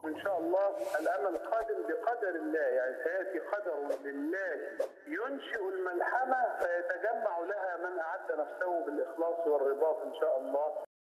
إن شاء الله الأمل قادم بقدر الله يعني سيأتي قدر لله ينشئ الملحمة فيتجمع لها من أعد نفسه بالإخلاص والرباط إن شاء الله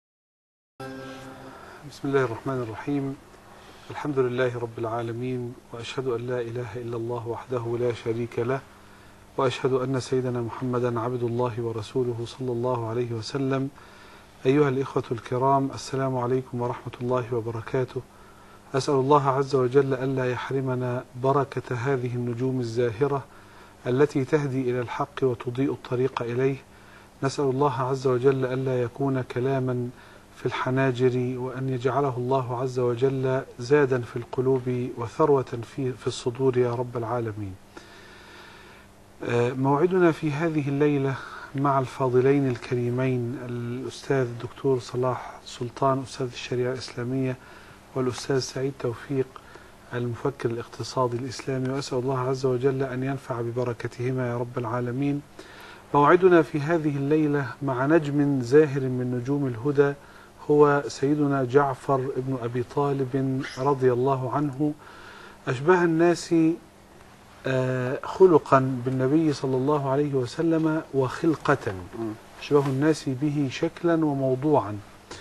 بسم الله الرحمن الرحيم الحمد لله رب العالمين وأشهد أن لا إله إلا الله وحده لا شريك له وأشهد أن سيدنا محمدا عبد الله ورسوله صلى الله عليه وسلم أيها الإخوة الكرام السلام عليكم ورحمة الله وبركاته أسأل الله عز وجل ألا يحرمنا بركة هذه النجوم الزاهرة التي تهدي إلى الحق وتضيء الطريق إليه نسأل الله عز وجل ألا يكون كلاما في الحناجر وأن يجعله الله عز وجل زادا في القلوب وثروة في, في الصدور يا رب العالمين آه، موعدنا في هذه الليلة مع الفاضلين الكريمين الأستاذ الدكتور صلاح سلطان أستاذ الشريعة الإسلامية والأستاذ سعيد توفيق المفكر الاقتصادي الإسلامي وأسأل الله عز وجل أن ينفع ببركتهما يا رب العالمين موعدنا في هذه الليلة مع نجم زاهر من نجوم الهدى هو سيدنا جعفر بن أبي طالب رضي الله عنه أشبه الناس آه، خلقا بالنبي صلى الله عليه وسلم وخلقة أشبه الناس به شكلا وموضوعا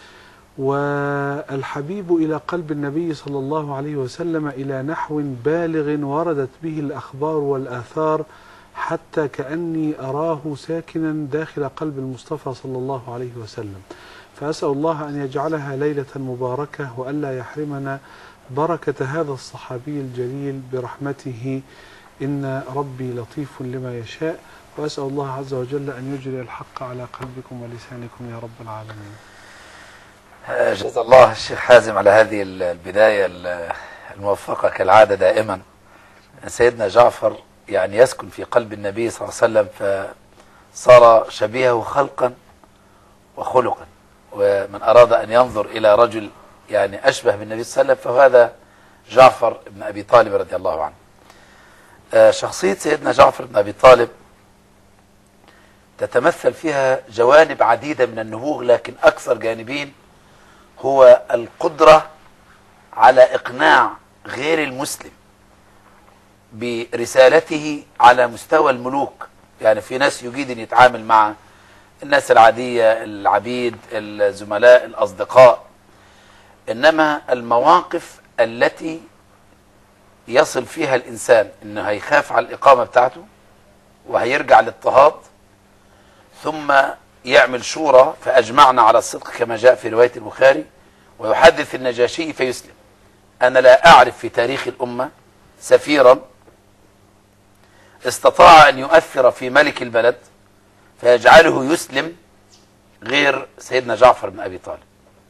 والحبيب إلى قلب النبي صلى الله عليه وسلم إلى نحو بالغ وردت به الأخبار والآثار حتى كأني أراه ساكنا داخل قلب المصطفى صلى الله عليه وسلم فأسأل الله أن يجعلها ليلة مباركة وألا يحرمنا بركة هذا الصحابي الجليل برحمته إن ربي لطيف لما يشاء وأسأل الله عز وجل أن يجري الحق على قلبكم ولسانكم يا رب العالمين جزا الله الشيخ حازم على هذه البداية الموفقة كالعادة دائما سيدنا جعفر يعني يسكن في قلب النبي صلى الله عليه وسلم فصار شبيهه خلقا وخلقا ومن أراد أن ينظر إلى رجل يعني أشبه بالنبي صلى الله عليه وسلم فهذا جعفر بن أبي طالب رضي الله عنه آه، شخصية سيدنا جعفر بن أبي طالب تتمثل فيها جوانب عديدة من النبوغ لكن أكثر جانبين هو القدرة على إقناع غير المسلم برسالته على مستوى الملوك يعني في ناس يجيد أن يتعامل مع الناس العادية العبيد الزملاء الأصدقاء إنما المواقف التي يصل فيها الإنسان إنه هيخاف على الإقامة بتاعته وهيرجع للاضطهاد ثم يعمل شورى فأجمعنا على الصدق كما جاء في رواية البخاري ويحدث النجاشي فيسلم أنا لا أعرف في تاريخ الأمة سفيرا استطاع أن يؤثر في ملك البلد فيجعله يسلم غير سيدنا جعفر بن أبي طالب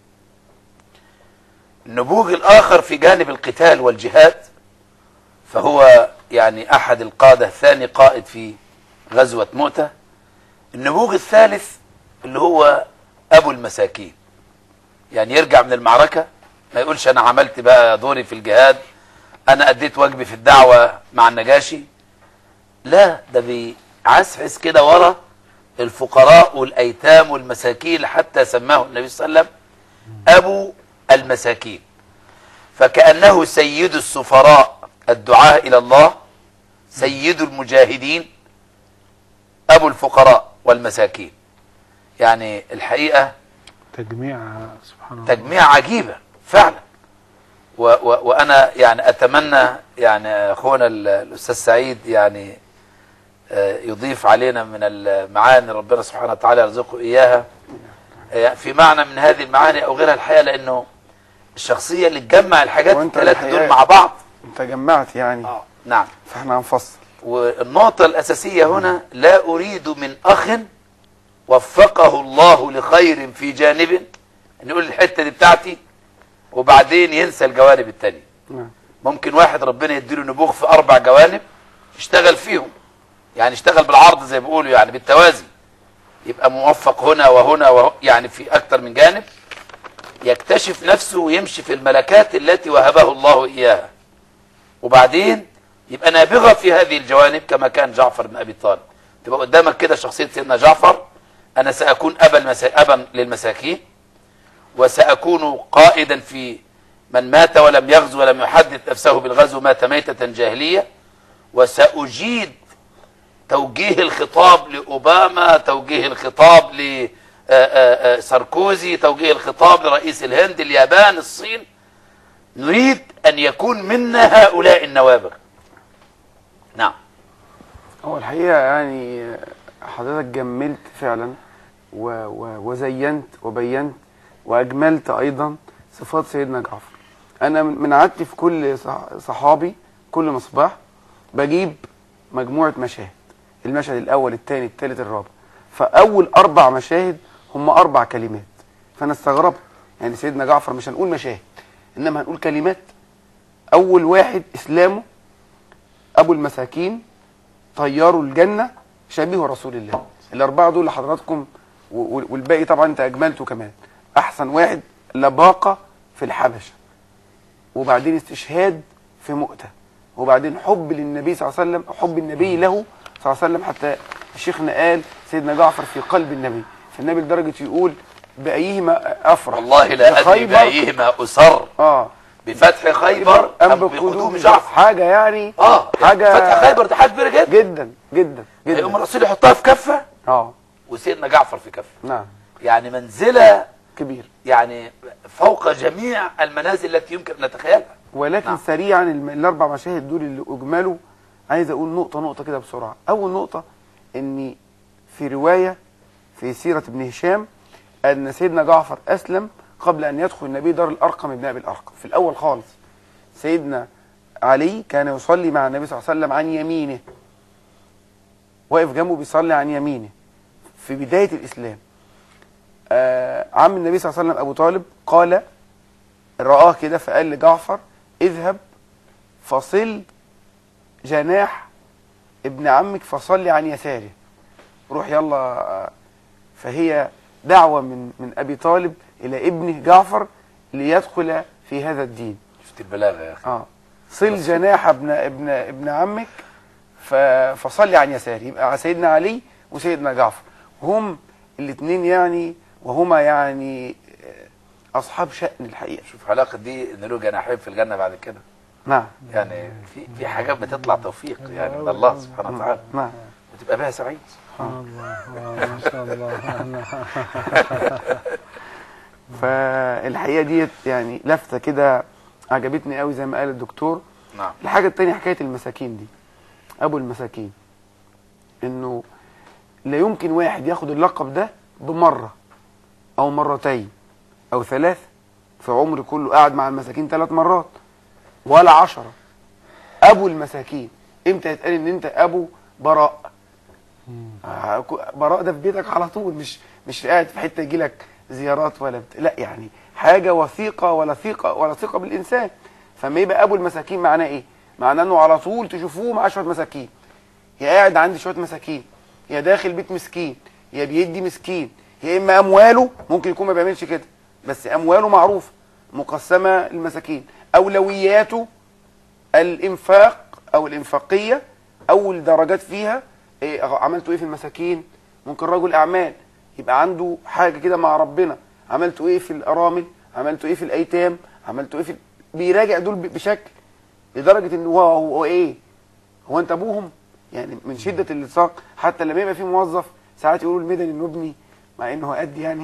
النبوغ الآخر في جانب القتال والجهاد فهو يعني أحد القادة ثاني قائد في غزوة مؤتة النبوغ الثالث اللي هو أبو المساكين يعني يرجع من المعركة ما يقولش أنا عملت بقى دوري في الجهاد أنا أديت واجبي في الدعوة مع النجاشي لا ده بيعسعس كده ورا الفقراء والأيتام والمساكين حتى سماه النبي صلى الله عليه وسلم أبو المساكين فكأنه سيد السفراء الدعاء إلى الله سيد المجاهدين أبو الفقراء والمساكين يعني الحقيقة تجميع سبحان الله تجميع عجيبة فعلا و و وأنا يعني أتمنى يعني أخونا ال- الأستاذ سعيد يعني آه، يضيف علينا من المعاني ربنا سبحانه وتعالى يرزقه إياها آه، في معنى من هذه المعاني أو غيرها الحقيقة لأنه الشخصية اللي تجمع الحاجات وأنت الثلاثة دول الحقيقة- مع بعض انت جمعت يعني آه، نعم فاحنا هنفصل والنقطة الأساسية هنا لا أريد من أخ وفقه الله لخير في جانب نقول الحتة دي بتاعتي وبعدين ينسى الجوانب التانية نعم ممكن واحد ربنا يديله نبوغ في أربع جوانب يشتغل فيهم يعني يشتغل بالعرض زي ما بيقولوا يعني بالتوازي يبقى موفق هنا وهنا وه... يعني في أكتر من جانب يكتشف نفسه ويمشي في الملكات التي وهبه الله إياها وبعدين يبقى نابغة في هذه الجوانب كما كان جعفر بن أبي طالب تبقى قدامك كده شخصية سيدنا جعفر أنا سأكون أبا, المسا... أبا للمساكين وسأكون قائدا في من مات ولم يغزو ولم يحدث نفسه بالغزو مات ميتة جاهلية وسأجيد توجيه الخطاب لأوباما توجيه الخطاب لساركوزي توجيه الخطاب لرئيس الهند اليابان الصين نريد أن يكون منا هؤلاء النوابغ نعم هو الحقيقة يعني حضرتك جملت فعلا و و وزينت وبينت وأجملت أيضا صفات سيدنا جعفر أنا من من عادتي في كل صح- صحابي كل مصباح بجيب مجموعة مشاهد المشهد الأول الثاني الثالث الرابع فأول أربع مشاهد هم أربع كلمات فأنا استغربت يعني سيدنا جعفر مش هنقول مشاهد إنما هنقول كلمات أول واحد إسلامه أبو المساكين طيار الجنة شبيه رسول الله الأربعة دول لحضراتكم و- و- والباقي طبعا أنت أجملته كمان أحسن واحد لباقة في الحبشة وبعدين استشهاد في مؤتة وبعدين حب للنبي صلى الله عليه وسلم حب النبي له صلى الله عليه وسلم حتى شيخنا قال سيدنا جعفر في قلب النبي فالنبي لدرجة يقول بأيهما أفرح والله لا أدري بخيبر؟ بأيهما أسر آه بفتح خيبر أم أم بقدوم بقدوم جعفر جعفر حاجة يعني اه حاجة فتح خيبر ده حاجة كبيرة جدا جدا جدا يقوم جدا الرسول يحطها في كفة اه وسيدنا جعفر في كفة نعم يعني منزلة كبير يعني فوق جميع المنازل التي يمكن أن نتخيلها ولكن نعم. سريعا الم- الاربع مشاهد دول اللي اجملوا عايز اقول نقطه نقطه كده بسرعه اول نقطه ان في روايه في سيره ابن هشام ان سيدنا جعفر اسلم قبل ان يدخل النبي دار الارقم ابن ابي الارقم في الاول خالص سيدنا علي كان يصلي مع النبي صلى الله عليه وسلم عن يمينه واقف جنبه بيصلي عن يمينه في بدايه الاسلام آه عم النبي صلى الله عليه وسلم ابو طالب قال رآه كده فقال لجعفر اذهب فصل جناح ابن عمك فصلي عن يساره روح يلا آه، فهي دعوة من من أبي طالب إلى ابنه جعفر ليدخل في هذا الدين شفت البلاغة يا أخي اه صل جناح ابن ابن ابن عمك ف- فصلي عن يساره يبقى سيدنا علي وسيدنا جعفر هم الاثنين يعني وهما يعني آه، أصحاب شأن الحقيقة شوف علاقة دي إن له جناحين في الجنة بعد كده نعم يعني في في حاجات بتطلع توفيق يعني من الله سبحانه وتعالى نعم وتبقى بها سعيد سبحان الله آه، ما شاء الله فالحقيقه ديت يعني لفته كده عجبتني قوي زي ما قال الدكتور نعم الحاجه التانية حكايه المساكين دي ابو المساكين انه لا يمكن واحد ياخد اللقب ده بمره او مرتين او ثلاث في عمر كله قاعد مع المساكين ثلاث مرات ولا عشرة ابو المساكين امتى يتقال ان انت ابو براء آه، كو- براء ده في بيتك على طول مش مش قاعد في حته يجي لك زيارات ولا بت... لا يعني حاجه وثيقه ولا ثقه ولا ثقه بالانسان فما يبقى ابو المساكين معناه ايه؟ معناه انه على طول تشوفوه مع شويه مساكين يا قاعد عندي شويه مساكين يا داخل بيت مسكين يا بيدي مسكين يا اما امواله ممكن يكون ما بيعملش كده بس امواله معروفه مقسمه المساكين اولوياته الانفاق او الانفاقيه اول درجات فيها إيه عملتوا ايه في المساكين ممكن رجل اعمال يبقى عنده حاجه كده مع ربنا عملتوا ايه في الارامل عملتوا ايه في الايتام عملتوا ايه في بيراجع دول ب- بشكل لدرجه ان هو هو, هو ايه هو انت ابوهم يعني من شده الالتصاق حتى لما يبقى في موظف ساعات يقولوا المدني انه ابني مع انه قد يعني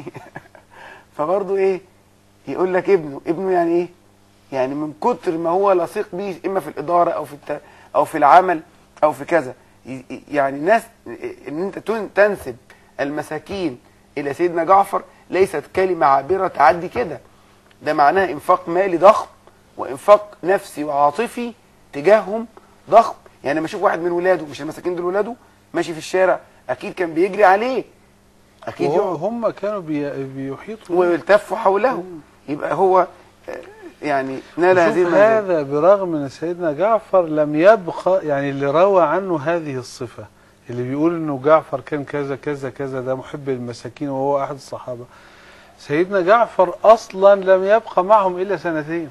فبرضه ايه يقول لك ابنه ابنه يعني ايه يعني من كتر ما هو لصيق بيه اما في الاداره او في الت... او في العمل او في كذا ي- ي- يعني ناس ان انت تن- تنسب المساكين الى سيدنا جعفر ليست كلمه عابره تعدي كده ده معناها انفاق مالي ضخم وانفاق نفسي وعاطفي تجاههم ضخم يعني لما اشوف واحد من ولاده مش المساكين دول ولاده ماشي في الشارع اكيد كان بيجري عليه اكيد وهو- يقعد هم كانوا بي- بيحيطوا ويلتفوا حوله يبقى هو آه، يعني نال هذه شوف المنزله هذا برغم ان سيدنا جعفر لم يبقى يعني اللي روى عنه هذه الصفة اللي بيقول انه جعفر كان كذا كذا كذا ده محب المساكين وهو احد الصحابة سيدنا جعفر اصلا لم يبقى معهم الا سنتين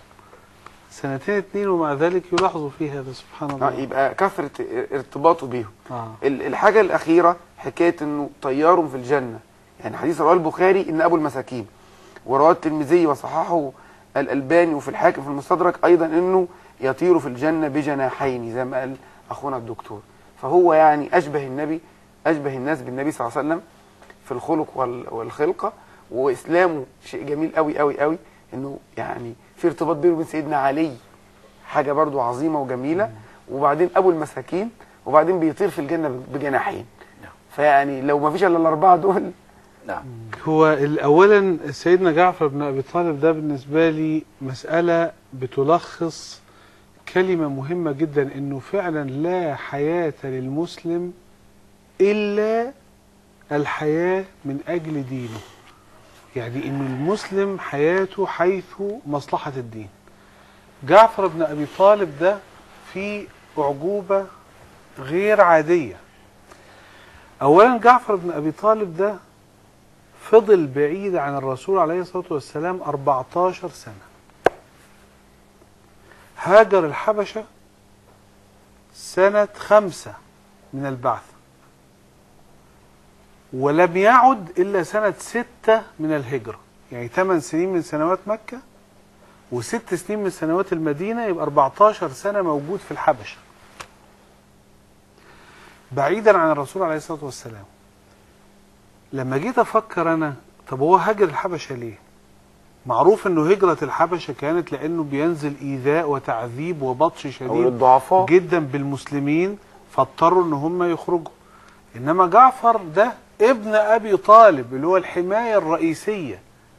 سنتين اتنين ومع ذلك يلاحظوا في هذا سبحان آه، الله يبقى كثره ارتباطه بيهم آه. ال- الحاجه الاخيره حكايه انه طيار في الجنه يعني حديث رواه البخاري ان ابو المساكين ورواه الترمذي وصححه الألباني وفي الحاكم في المستدرك أيضا أنه يطير في الجنة بجناحين زي ما قال أخونا الدكتور فهو يعني أشبه النبي أشبه الناس بالنبي صلى الله عليه وسلم في الخلق وال- والخلقة وإسلامه شيء جميل قوي قوي قوي أنه يعني في ارتباط بينه وبين سيدنا علي حاجة برضو عظيمة وجميلة وبعدين أبو المساكين وبعدين بيطير في الجنة بجناحين نعم. فيعني لو ما فيش إلا الأربعة دول نعم هو ال- اولا سيدنا جعفر بن ابي طالب ده بالنسبه لي مساله بتلخص كلمه مهمه جدا انه فعلا لا حياه للمسلم الا الحياه من اجل دينه يعني ان المسلم حياته حيث مصلحه الدين جعفر بن ابي طالب ده في اعجوبه غير عاديه اولا جعفر بن ابي طالب ده فضل بعيد عن الرسول عليه الصلاة والسلام 14 سنة هاجر الحبشة سنة خمسة من البعث ولم يعد إلا سنة ستة من الهجرة يعني 8 سنين من سنوات مكة وست سنين من سنوات المدينة يبقى 14 سنة موجود في الحبشة بعيدا عن الرسول عليه الصلاة والسلام لما جيت افكر انا طب هو هاجر الحبشه ليه؟ معروف انه هجره الحبشه كانت لانه بينزل ايذاء وتعذيب وبطش أو شديد للضعفاء جدا بالمسلمين فاضطروا ان هم يخرجوا انما جعفر ده ابن ابي طالب اللي هو الحمايه الرئيسيه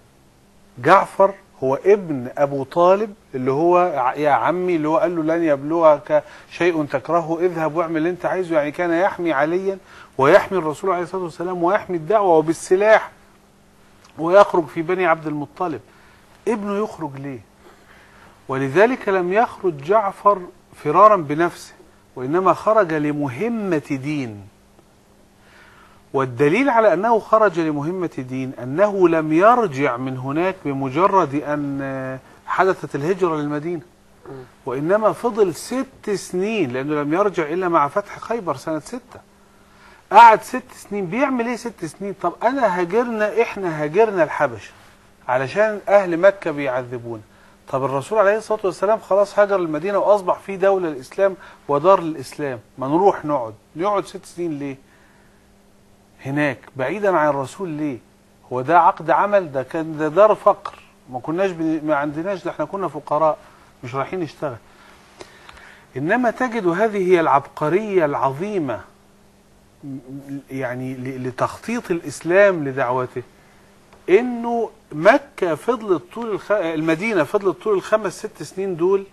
جعفر هو ابن ابو طالب اللي هو ع- يا عمي اللي هو قال له لن يبلغك شيء تكرهه اذهب واعمل اللي انت عايزه يعني كان يحمي عليا ويحمي الرسول عليه الصلاه والسلام ويحمي الدعوه وبالسلاح ويخرج في بني عبد المطلب ابنه يخرج ليه ولذلك لم يخرج جعفر فرارا بنفسه وانما خرج لمهمه دين والدليل على انه خرج لمهمه دين انه لم يرجع من هناك بمجرد ان حدثت الهجره للمدينه وانما فضل ست سنين لانه لم يرجع الا مع فتح خيبر سنه سته قعد ست سنين بيعمل ايه ست سنين طب انا هاجرنا احنا هاجرنا الحبشه علشان اهل مكه بيعذبونا طب الرسول عليه الصلاه والسلام خلاص هاجر المدينه واصبح في دوله الاسلام ودار الاسلام ما نروح نقعد نقعد ست سنين ليه هناك بعيدا عن الرسول ليه هو ده عقد عمل ده كان ده دار فقر ما كناش بن... ما عندناش ده احنا كنا فقراء مش رايحين نشتغل انما تجد هذه هي العبقريه العظيمه م- يعني ل- لتخطيط الاسلام لدعوته انه مكه فضلت طول الخ... المدينه فضلت طول الخمس ست سنين دول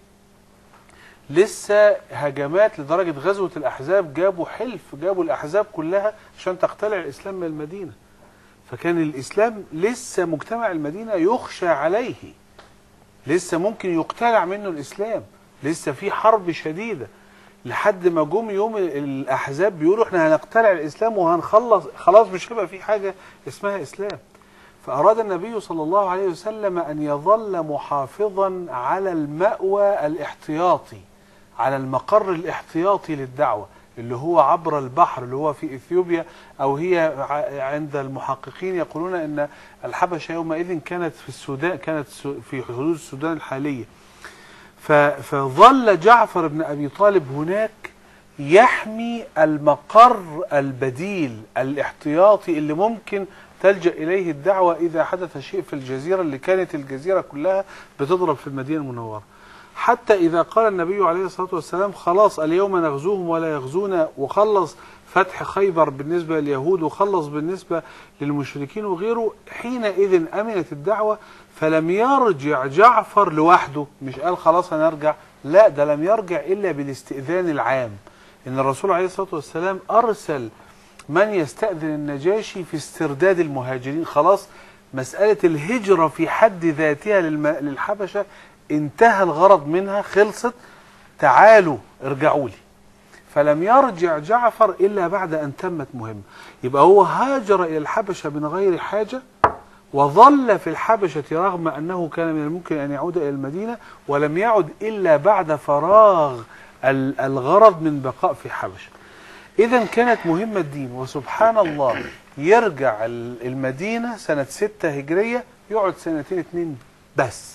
لسه هجمات لدرجه غزوه الاحزاب جابوا حلف جابوا الاحزاب كلها عشان تقتلع الاسلام من المدينه فكان الاسلام لسه مجتمع المدينه يخشى عليه لسه ممكن يقتلع منه الاسلام لسه في حرب شديده لحد ما جم يوم الاحزاب بيقولوا احنا هنقتلع الاسلام وهنخلص خلاص مش هيبقى في حاجه اسمها اسلام فاراد النبي صلى الله عليه وسلم ان يظل محافظا على المأوى الاحتياطي على المقر الاحتياطي للدعوه اللي هو عبر البحر اللي هو في اثيوبيا او هي ع- عند المحققين يقولون ان الحبشه يومئذ كانت في السودان كانت س- في حدود السودان الحاليه ف- فظل جعفر بن ابي طالب هناك يحمي المقر البديل الاحتياطي اللي ممكن تلجا اليه الدعوه اذا حدث شيء في الجزيره اللي كانت الجزيره كلها بتضرب في المدينه المنوره. حتى اذا قال النبي عليه الصلاه والسلام خلاص اليوم نغزوهم ولا يغزونا وخلص فتح خيبر بالنسبه لليهود وخلص بالنسبه للمشركين وغيره حينئذ امنت الدعوه فلم يرجع جعفر لوحده مش قال خلاص هنرجع لا ده لم يرجع الا بالاستئذان العام ان الرسول عليه الصلاه والسلام ارسل من يستأذن النجاشي في استرداد المهاجرين خلاص مسألة الهجرة في حد ذاتها للم... للحبشة انتهى الغرض منها خلصت تعالوا ارجعوا لي فلم يرجع جعفر إلا بعد أن تمت مهمة يبقى هو هاجر إلى الحبشة من غير حاجة وظل في الحبشة رغم أنه كان من الممكن أن يعود إلى المدينة ولم يعد إلا بعد فراغ ال- الغرض من بقاء في حبشة إذا كانت مهمة الدين وسبحان الله يرجع ال- المدينة سنة ستة هجرية يقعد سنتين اتنين بس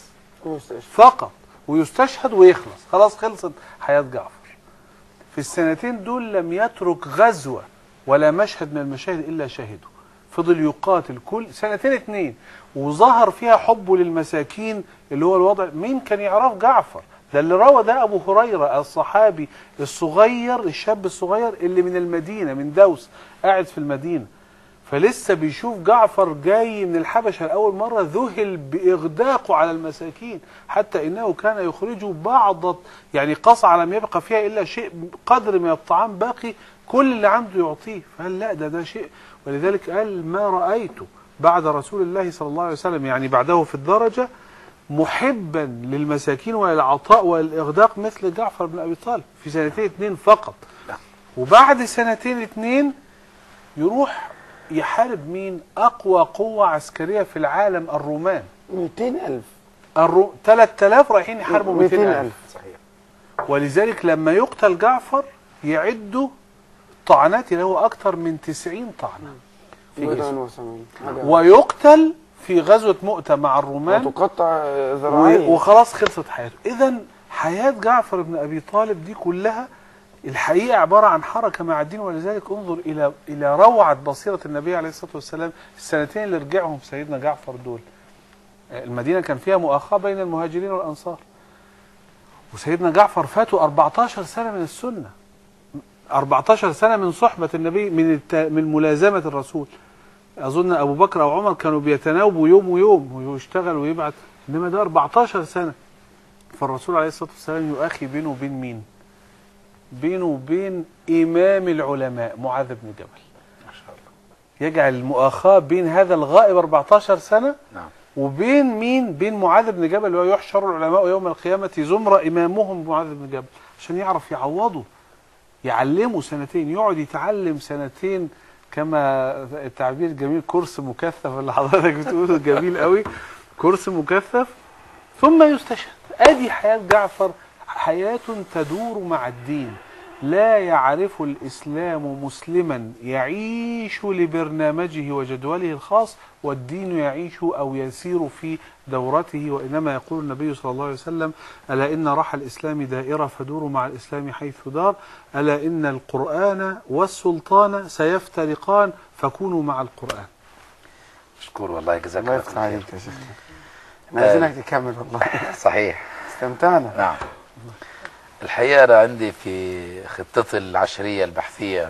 ويستشهد. فقط ويستشهد ويخلص خلاص خلصت حياة جعفر في السنتين دول لم يترك غزوة ولا مشهد من المشاهد إلا شهده فضل يقاتل كل سنتين اتنين وظهر فيها حبه للمساكين اللي هو الوضع مين كان يعرف جعفر ده اللي روى ده أبو هريرة الصحابي الصغير الشاب الصغير اللي من المدينة من دوس قاعد في المدينة فلسه بيشوف جعفر جاي من الحبشة لأول مرة ذهل بإغداقه على المساكين حتى إنه كان يخرج بعض يعني قصعة لم يبقى فيها إلا شيء قدر من الطعام باقي كل اللي عنده يعطيه فقال لا ده ده شيء ولذلك قال ما رأيته بعد رسول الله صلى الله عليه وسلم يعني بعده في الدرجة محبا للمساكين وللعطاء والإغداق مثل جعفر بن أبي طالب في سنتين اتنين فقط وبعد سنتين اتنين يروح يحارب مين أقوى قوة عسكرية في العالم الرومان 200000 الرو... 3000 رايحين يحاربوا 200000 200000 صحيح ولذلك لما يقتل جعفر يعدوا طعنات له أكثر من 90 طعنة في بضع جسمه وثمانين حاجة ويقتل في غزوة مؤتة مع الرومان وتقطع و- ذراعين وخلاص خلصت حياته إذا حياة جعفر بن أبي طالب دي كلها الحقيقة عبارة عن حركة مع الدين ولذلك انظر إلى إلى روعة بصيرة النبي عليه الصلاة والسلام السنتين اللي رجعهم سيدنا جعفر دول المدينة كان فيها مؤاخاة بين المهاجرين والأنصار وسيدنا جعفر فاته 14 سنة من السنة 14 سنة من صحبة النبي من الت... من ملازمة الرسول أظن أبو بكر أو عمر كانوا بيتناوبوا يوم ويوم ويشتغل ويبعت إنما ده 14 سنة فالرسول عليه الصلاة والسلام يؤخي بينه وبين مين؟ بينه وبين إمام العلماء معاذ بن جبل ما شاء الله يجعل المؤاخاة بين هذا الغائب 14 سنة نعم وبين مين بين معاذ بن جبل اللي هو يحشر العلماء يوم القيامة زمرة إمامهم معاذ بن جبل عشان يعرف يعوضه يعلمه سنتين يقعد يتعلم سنتين كما التعبير الجميل كورس مكثف اللي حضرتك بتقوله جميل قوي كورس مكثف ثم يستشهد ادي حياة جعفر حياة تدور مع الدين لا يعرف الإسلام مسلما يعيش لبرنامجه وجدوله الخاص والدين يعيش أو يسير في دورته وإنما يقول النبي صلى الله عليه وسلم ألا إن رحى الإسلام دائرة فدوروا مع الإسلام حيث دار ألا إن القرآن والسلطان سيفترقان فكونوا مع القرآن مشكور والله جزاك الله الله يفتح خير عليك يا شيخ احنا عايزينك تكمل والله صحيح استمتعنا نعم الحقيقة أنا عندي في خطتي العشرية البحثية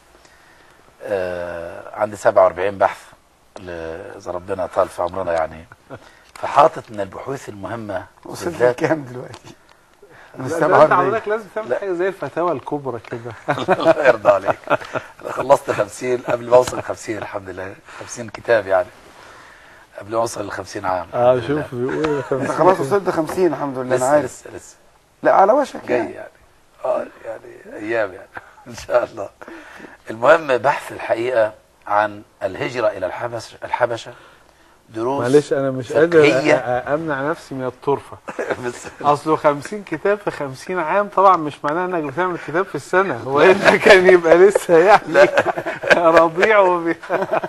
آه عندي 47 بحث ل- إذا ربنا طال في عمرنا يعني فحاطط من البحوث المهمة وصلت بالذات لكام دلوقتي؟ من لا، ده أنت 47 حضرتك لازم تعمل حاجة زي الفتاوى الكبرى كده الله يرضى عليك أنا خلصت 50 قبل ما أوصل 50 الحمد لله 50 كتاب يعني قبل ما أوصل ل 50 عام اه الحمد لله. شوف بيقول انت خلاص وصلت 50 الحمد لله انا لسه عارف لسه لسه لا على وشك جاي يعني. يعني اه يعني ايام يعني ان شاء الله المهم بحث الحقيقه عن الهجره الى الحبش الحبشه دروس معلش انا مش قادر فقهية. أ- أ- امنع نفسي من الطرفه بس اصله 50 كتاب في 50 عام طبعا مش معناه انك بتعمل كتاب في السنه هو انت كان يبقى لسه يعني رضيع وبي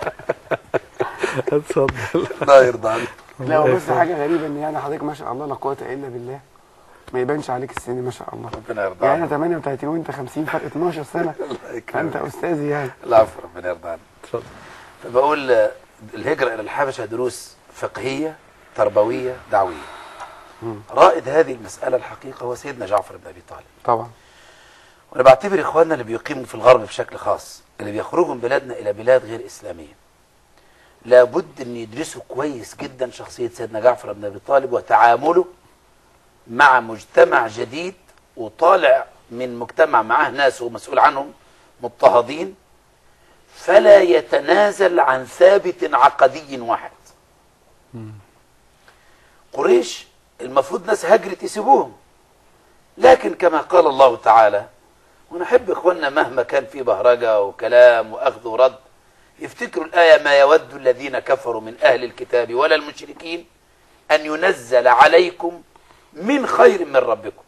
اتفضل الله يرضى عليك لا هو بس حاجه غريبه ان يعني حضرتك ما شاء الله لا قوه الا بالله ما يبانش عليك السن ما شاء الله ربنا يرضى يعني انا عنك 38 وانت 50 فرق 12 سنه الله فانت يكرمك استاذي يعني العفو ربنا يرضى عنك اتفضل فبقول آه، الهجره الى الحبشه دروس فقهيه تربويه دعويه رائد هذه المساله الحقيقه هو سيدنا جعفر بن ابي طالب طبعا وانا بعتبر اخواننا اللي بيقيموا في الغرب بشكل خاص اللي بيخرجوا من بلادنا الى بلاد غير اسلاميه لابد ان يدرسوا كويس جدا شخصيه سيدنا جعفر بن ابي طالب وتعامله مع مجتمع جديد وطالع من مجتمع معاه ناس هو مسؤول عنهم مضطهدين فلا يتنازل عن ثابت عقدي واحد قريش المفروض ناس هجرت يسيبوهم لكن كما قال الله تعالى ونحب اخواننا مهما كان في بهرجه وكلام واخذ ورد يفتكروا الايه ما يود الذين كفروا من اهل الكتاب ولا المشركين ان ينزل عليكم من خير من ربكم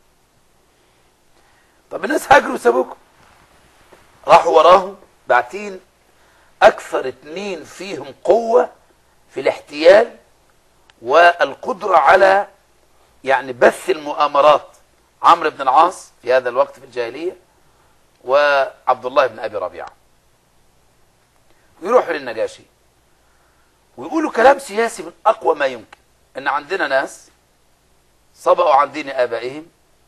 طب الناس هاجروا وسابوكم راحوا وراهم باعتين اكثر اتنين فيهم قوه في الاحتيال والقدره على يعني بث المؤامرات عمرو بن العاص في هذا الوقت في الجاهلية وعبد الله بن أبي ربيعة ويروحوا للنجاشي ويقولوا كلام سياسي من أقوى ما يمكن إن عندنا ناس صبأوا عن دين آبائهم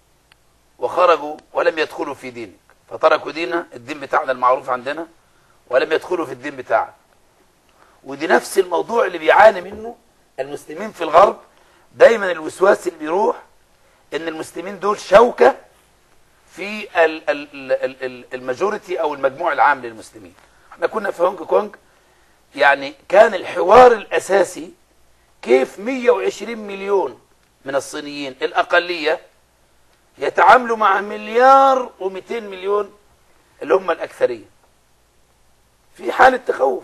وخرجوا ولم يدخلوا في دينك فتركوا ديننا الدين بتاعنا المعروف عندنا ولم يدخلوا في الدين بتاعك ودي نفس الموضوع اللي بيعاني منه المسلمين في الغرب دايما الوسواس اللي بيروح ان المسلمين دول شوكة في ال- ال- ال- ال- الماجوريتي او المجموع العام للمسلمين احنا كنا في هونج كونج يعني كان الحوار الاساسي كيف 120 مليون من الصينيين الاقلية يتعاملوا مع مليار و200 مليون اللي هم الاكثرية في حالة تخوف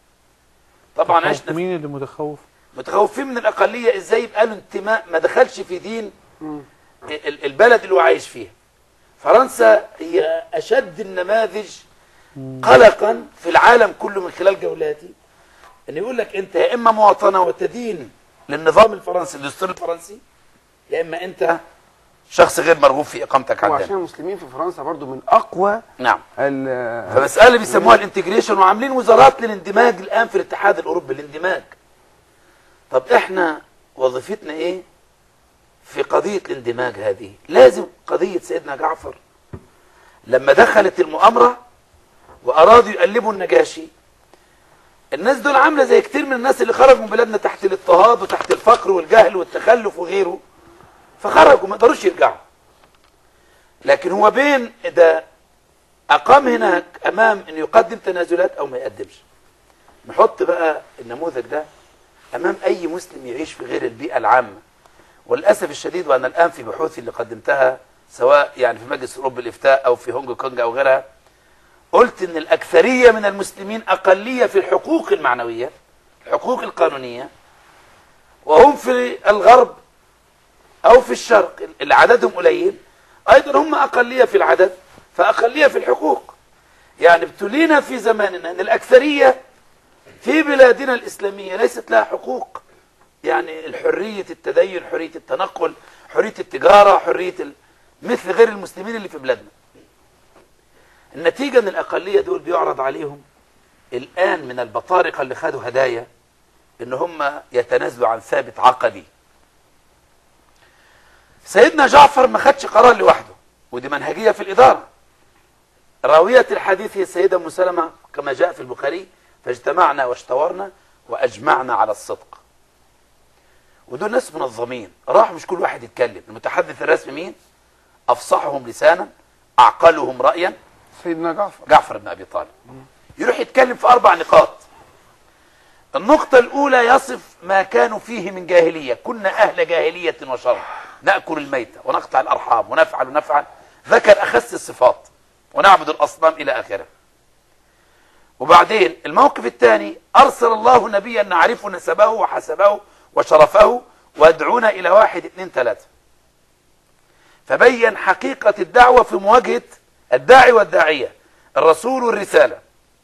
طبعا عشنا في مين اللي متخوف متخوفين من الأقلية إزاي يبقى له انتماء ما دخلش في دين ال- البلد اللي هو عايش فيها فرنسا هي أشد النماذج قلقا في العالم كله من خلال جولاتي أن يقول لك أنت يا إما مواطنة وتدين للنظام الفرنسي الدستور الفرنسي يا إما أنت شخص غير مرغوب في إقامتك وعشان عندنا المسلمين في فرنسا برضو من اقوى نعم ال- فمسألة بيسموها الانتجريشن وعاملين وزارات للاندماج الآن في الاتحاد الأوروبي الاندماج طب احنا وظيفتنا ايه في قضية الاندماج هذه لازم قضية سيدنا جعفر لما دخلت المؤامرة وأرادوا يقلبوا النجاشي الناس دول عاملة زي كتير من الناس اللي خرجوا من بلادنا تحت الاضطهاد وتحت الفقر والجهل والتخلف وغيره فخرجوا ما قدروش يرجعوا لكن هو بين ده أقام هناك أمام أن يقدم تنازلات أو ما يقدمش نحط بقى النموذج ده أمام أي مسلم يعيش في غير البيئة العامة وللأسف الشديد وأنا الآن في بحوثي اللي قدمتها سواء يعني في مجلس أوروبا الإفتاء أو في هونج كونج أو غيرها قلت أن الأكثرية من المسلمين أقلية في الحقوق المعنوية الحقوق القانونية وهم في الغرب أو في الشرق اللي عددهم قليل أيضا هم أقلية في العدد فأقلية في الحقوق يعني ابتلينا في زماننا أن الأكثرية في بلادنا الإسلامية ليست لها حقوق يعني الحرية التدين حرية التنقل حرية التجارة حرية ال... مثل غير المسلمين اللي في بلادنا النتيجة أن الأقلية دول بيعرض عليهم الآن من البطارقة اللي خدوا هدايا أن هم يتنازلوا عن ثابت عقدي سيدنا جعفر ما خدش قرار لوحده ودي منهجية في الإدارة راوية الحديث هي السيدة أم سلمة كما جاء في البخاري فاجتمعنا واشتورنا وأجمعنا على الصدق ودول ناس منظمين راح مش كل واحد يتكلم المتحدث الرسمي مين أفصحهم لسانا أعقلهم رأيا سيدنا جعفر جعفر بن أبي طالب يروح يتكلم في أربع نقاط النقطة الأولى يصف ما كانوا فيه من جاهلية كنا أهل جاهلية وشر نأكل الميتة ونقطع الأرحام ونفعل ونفعل ذكر أخس الصفات ونعبد الأصنام إلى آخره وبعدين الموقف الثاني أرسل الله نبيا نعرف نسبه وحسبه وشرفه وادعونا إلى واحد اثنين ثلاثة فبين حقيقة الدعوة في مواجهة الداعي والداعية الرسول والرسالة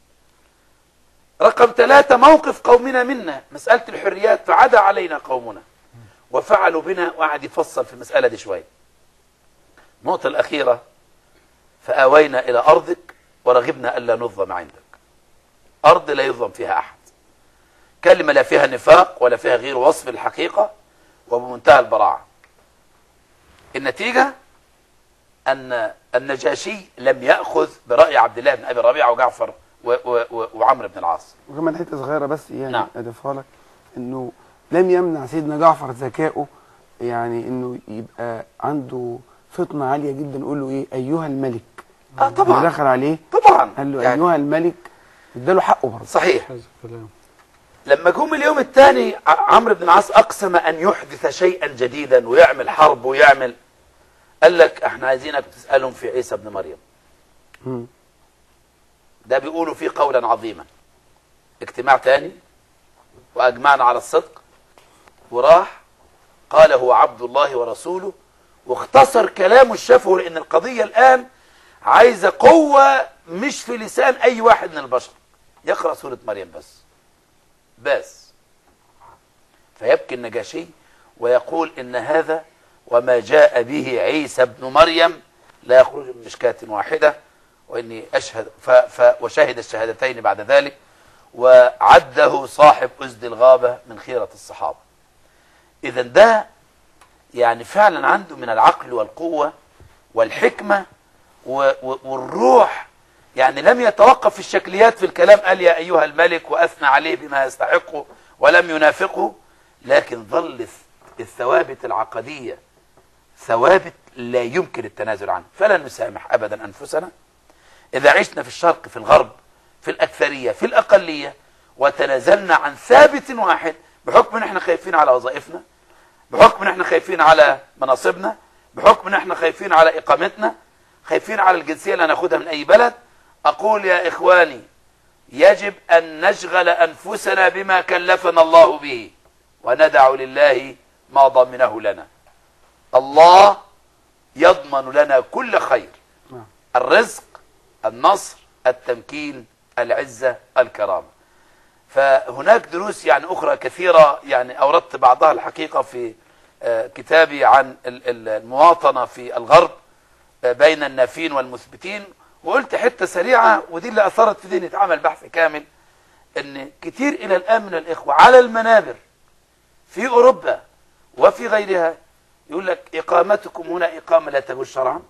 رقم ثلاثة موقف قومنا منا مسألة الحريات فعدا علينا قومنا وفعلوا بنا وقعد يفصل في المسألة دي شوية النقطة الأخيرة فآوينا إلى أرضك ورغبنا ألا نظلم عندك أرض لا يظلم فيها أحد كلمة لا فيها نفاق ولا فيها غير وصف الحقيقة وبمنتهى البراعة النتيجة أن النجاشي لم يأخذ برأي عبد الله بن أبي ربيعة وجعفر و- و- و- وعمرو بن العاص وكمان حته صغيره بس يعني نعم. اضيفها لك انه لم يمنع سيدنا جعفر ذكائه يعني انه يبقى عنده فطنه عاليه جدا يقول له ايه ايها الملك آه لما طبعا دخل عليه طبعا قال له يعني ايها الملك اداله حقه برضه صحيح هذا الكلام لما جم اليوم الثاني ع- عمرو بن العاص أقسم أن يحدث شيئا جديدا ويعمل حرب ويعمل قال لك احنا عايزينك تسألهم في عيسى ابن مريم مم. ده بيقولوا فيه قولا عظيما اجتماع تاني وأجمعنا على الصدق وراح قال هو عبد الله ورسوله واختصر كلامه الشفه لأن القضية الآن عايزة قوة مش في لسان أي واحد من البشر يقرأ سورة مريم بس بس فيبكي النجاشي ويقول إن هذا وما جاء به عيسى ابن مريم لا يخرج من مشكاة واحدة وإني أشهد ف ف وشهد الشهادتين بعد ذلك وعده صاحب أزد الغابة من خيرة الصحابة إذا ده يعني فعلا عنده من العقل والقوة والحكمة و- و- والروح يعني لم يتوقف في الشكليات في الكلام قال يا أيها الملك وأثنى عليه بما يستحقه ولم ينافقه لكن ظل الثوابت العقدية ثوابت لا يمكن التنازل عنها فلا نسامح أبدا أنفسنا إذا عشنا في الشرق في الغرب في الأكثرية في الأقلية وتنازلنا عن ثابت واحد بحكم ان احنا خايفين على وظائفنا بحكم ان احنا خايفين على مناصبنا بحكم ان احنا خايفين على اقامتنا خايفين على الجنسية اللي هناخدها من اي بلد اقول يا اخواني يجب ان نشغل انفسنا بما كلفنا الله به وندع لله ما ضمنه لنا الله يضمن لنا كل خير نعم. الرزق النصر التمكين العزة الكرامة فهناك دروس يعني أخرى كثيرة يعني أوردت بعضها الحقيقة في آه، كتابي عن ال- ال- المواطنة في الغرب آه، بين النافين والمثبتين وقلت حتة سريعة ودي اللي أثرت في ذهني اتعمل بحث كامل أن كتير إلى الآن من الإخوة على المنابر في أوروبا وفي غيرها يقول لك إقامتكم هنا إقامة لا تجوز شرعا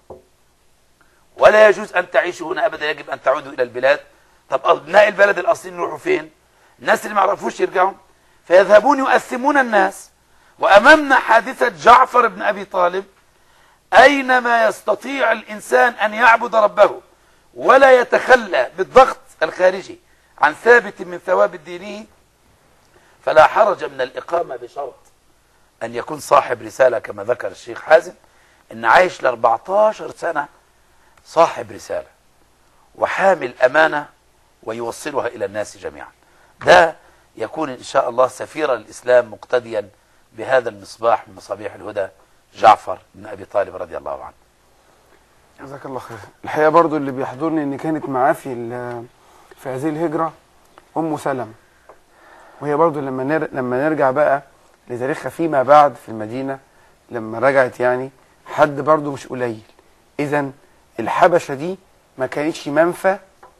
ولا يجوز أن تعيشوا هنا أبدا يجب أن تعودوا إلى البلاد طب أبناء البلد الأصليين يروحوا فين الناس اللي ما يعرفوش يرجعوا فيذهبون يؤثمون الناس وأمامنا حادثة جعفر بن أبي طالب أينما يستطيع الإنسان أن يعبد ربه ولا يتخلى بالضغط الخارجي عن ثابت من ثوابت دينه فلا حرج من الإقامة بشرط أن يكون صاحب رسالة كما ذكر الشيخ حازم أن عايش ل 14 سنة صاحب رسالة وحامل أمانة ويوصلها إلى الناس جميعا ده يكون إن شاء الله سفير الإسلام مقتديا بهذا المصباح من مصابيح الهدى جعفر بن أبي طالب رضي الله عنه جزاك الله خير الحقيقه برضو اللي بيحضرني ان كانت معاه في ال- في هذه الهجره ام سلمة وهي برضو لما نر... لما نرجع بقى لتاريخها فيما بعد في المدينه لما رجعت يعني حد برضو مش قليل اذا الحبشه دي ما كانتش منفى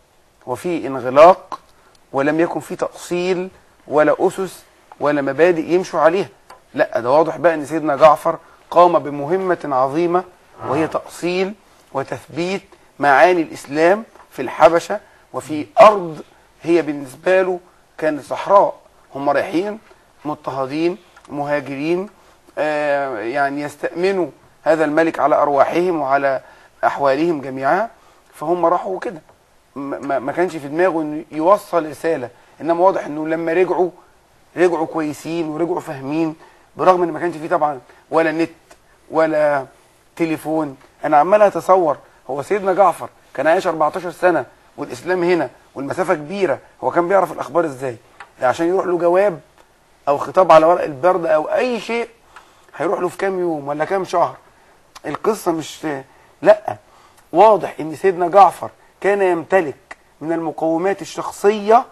وفي انغلاق ولم يكن في تأصيل ولا أسس ولا مبادئ يمشوا عليها لا ده واضح بقى ان سيدنا جعفر قام بمهمة عظيمة وهي تأصيل وتثبيت معاني الإسلام في الحبشة وفي أرض هي بالنسبة له كانت صحراء هم رايحين مضطهدين مهاجرين آه يعني يستأمنوا هذا الملك على أرواحهم وعلى أحوالهم جميعا فهم راحوا كده ما- ما ما كانش في دماغه انه يوصل رساله انما واضح انه لما رجعوا رجعوا كويسين ورجعوا فاهمين برغم ان ما كانش فيه طبعا ولا نت ولا تليفون انا عمال اتصور هو سيدنا جعفر كان عايش 14 سنه والاسلام هنا والمسافه كبيره هو كان بيعرف الاخبار ازاي عشان يروح له جواب او خطاب على ورق البرد او اي شيء هيروح له في كام يوم ولا كام شهر القصه مش لا واضح ان سيدنا جعفر كان يمتلك من المقومات الشخصيه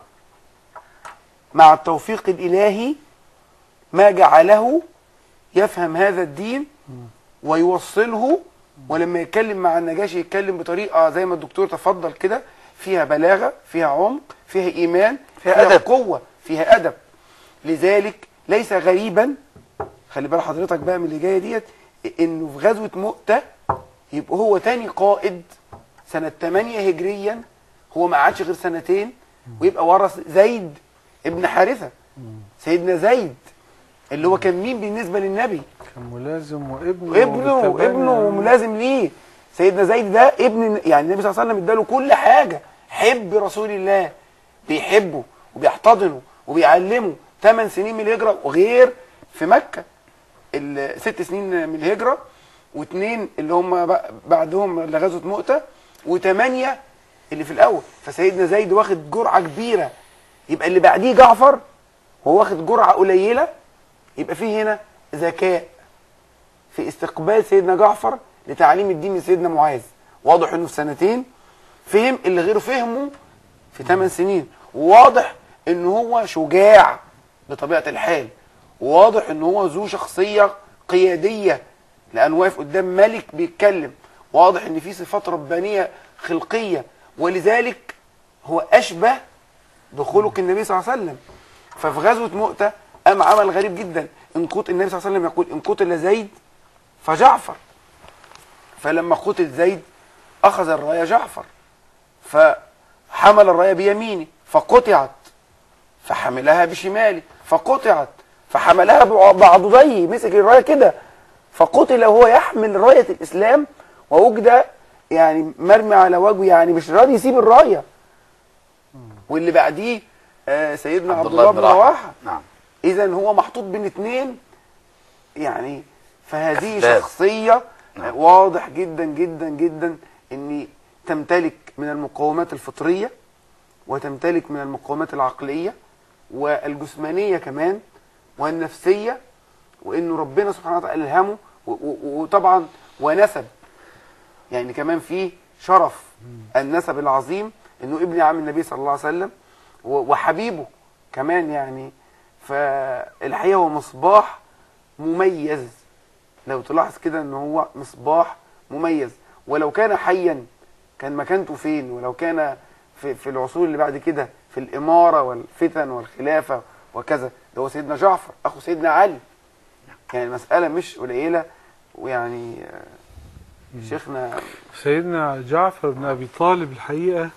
مع التوفيق الالهي ما جعله يفهم هذا الدين ويوصله ولما يتكلم مع النجاشي يتكلم بطريقه زي ما الدكتور تفضل كده فيها بلاغه فيها عمق فيها ايمان فيها فيها أدب. قوه فيها ادب لذلك ليس غريبا خلي بال حضرتك بقى من اللي جايه ديت انه في غزوه مؤته يبقى هو تاني قائد سنه 8 هجريا هو ما قعدش غير سنتين ويبقى ورث زيد ابن حارثه سيدنا زيد اللي هو كان مين بالنسبه للنبي كان ملازم وابنه ابنه بالتبني. ابنه ملازم ليه سيدنا زيد ده ابن يعني النبي صلى الله عليه وسلم اداله كل حاجه حب رسول الله بيحبه وبيحتضنه وبيعلمه ثمان سنين من الهجره وغير في مكه الست سنين من الهجره واثنين اللي هم بق- بعدهم لغزوه مؤته وثمانيه اللي في الاول فسيدنا زيد واخد جرعه كبيره يبقى اللي بعديه جعفر وهو واخد جرعه قليله يبقى فيه هنا ذكاء في استقبال سيدنا جعفر لتعليم الدين من سيدنا معاذ واضح انه في سنتين فهم اللي غيره فهمه في ثمان سنين وواضح ان هو شجاع بطبيعه الحال وواضح ان هو ذو شخصيه قياديه لانه واقف قدام ملك بيتكلم واضح ان في صفات ربانيه خلقيه ولذلك هو اشبه بخلق النبي صلى الله عليه وسلم ففي غزوه مؤته قام عمل غريب جدا ان قتل النبي صلى الله عليه وسلم يقول ان قتل زيد فجعفر فلما قتل زيد اخذ الرايه جعفر فحمل الرايه بيمينه فقطعت فحملها بشماله فقطعت فحملها بع- بعضديه مسك الرايه كده فقتل وهو يحمل رايه الاسلام ووجد يعني مرمي على وجهه يعني مش راضي يسيب الرايه واللي بعديه آه، سيدنا عبد الله بن رواحه نعم اذا هو محطوط بين اثنين يعني فهذه أفلام. شخصيه نعم. واضح جدا جدا جدا ان تمتلك من المقومات الفطريه وتمتلك من المقومات العقليه والجسمانيه كمان والنفسيه وانه ربنا سبحانه وتعالى الهمه و- و- وطبعا ونسب يعني كمان في شرف النسب العظيم انه ابن عم النبي صلى الله عليه وسلم و- وحبيبه كمان يعني فالحقيقه هو مصباح مميز لو تلاحظ كده ان هو مصباح مميز ولو كان حيا كان مكانته فين ولو كان في, في العصور اللي بعد كده في الاماره والفتن والخلافه وكذا ده هو سيدنا جعفر اخو سيدنا علي يعني المساله مش قليله ويعني آه، شيخنا سيدنا جعفر بن أبي طالب الحقيقة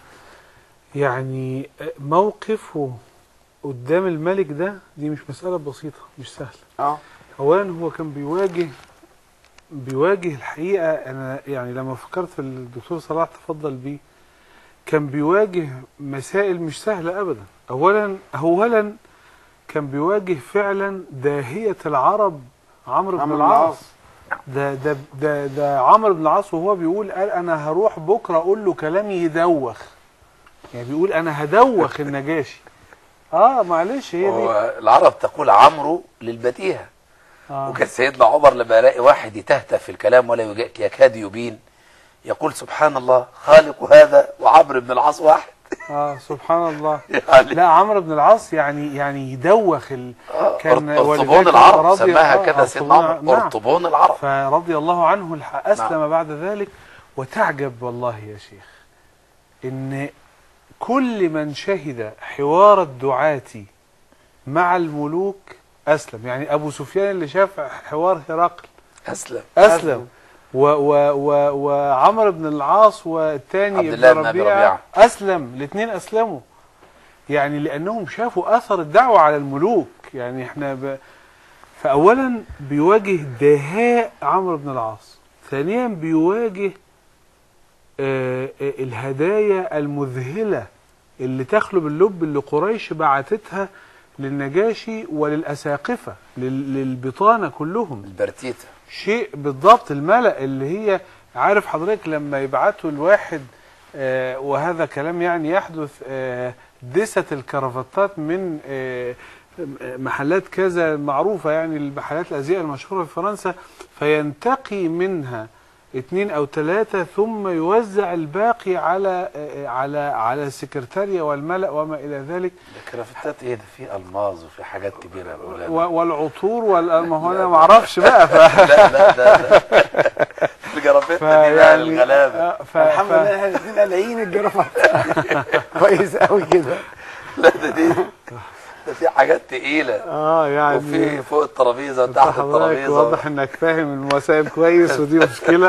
يعني موقفه قدام الملك ده دي مش مسألة بسيطة مش سهلة اه أولا هو كان بيواجه بيواجه الحقيقة أنا يعني لما فكرت في الدكتور صلاح تفضل بيه كان بيواجه مسائل مش سهلة أبدا أولا أولا كان بيواجه فعلا داهية العرب عمرو بن عمرو بن العاص العاص. ده ده ده ده عمرو بن العاص وهو بيقول قال انا هروح بكره اقول له كلام يدوخ يعني بيقول انا هدوخ النجاشي اه معلش هي دي هو العرب تقول عمرو للبديهة آه. وكان سيدنا عمر لما يلاقي واحد يتهته في الكلام ولا يج- يكاد يبين يقول سبحان الله خالق هذا وعمرو بن العاص واحد اه سبحان الله يعني لا عمرو بن العاص يعني يعني يدوخ ال... آه، كان أرط- ولذلك أرطبون العرب رضي- سماها آه، كده سيدنا أرطبون- عمر نعم. أرطبون العرب فرضي الله عنه الح- أسلم نعم. بعد ذلك وتعجب والله يا شيخ إن كل من شهد حوار الدعاة مع الملوك أسلم يعني أبو سفيان اللي شاف حوار هرقل أسلم أسلم و و و وعمرو بن العاص والثاني عبد ابن الله بن أبي ربيعة ربيعة. أسلم الاثنين أسلموا يعني لأنهم شافوا أثر الدعوة على الملوك يعني احنا ب... فأولا بيواجه دهاء عمرو بن العاص ثانيا بيواجه آه، آه، الهدايا المذهلة اللي تخلب اللب اللي قريش بعتتها للنجاشي وللأساقفة لل- للبطانة كلهم البرتيتة شيء بالضبط الملأ اللي هي عارف حضرتك لما يبعتوا الواحد آه وهذا كلام يعني يحدث آه دسة الكرافتات من آه محلات كذا معروفة يعني المحلات الأزياء المشهورة في فرنسا فينتقي منها اثنين أو ثلاثة ثم يوزع الباقي على آه على على السكرتارية والملأ وما إلى ذلك الكرافتات ايه ده في الماظ وفي حاجات كبيره يا مولانا. و- والعطور وال- ما هو أنا ما أعرفش بقى ف... لا لا ده ده الجرافته دي بقى فيعني الغلابه آه، ف... الحمد ف... لله احنا الاثنين قلقين الجرافات كويس قوي كده لا ده دي ده في حاجات تقيله اه يعني وفي فوق الترابيزه انت وتحت حضرتك الترابيزه واضح انك فاهم المسائل كويس ودي مشكله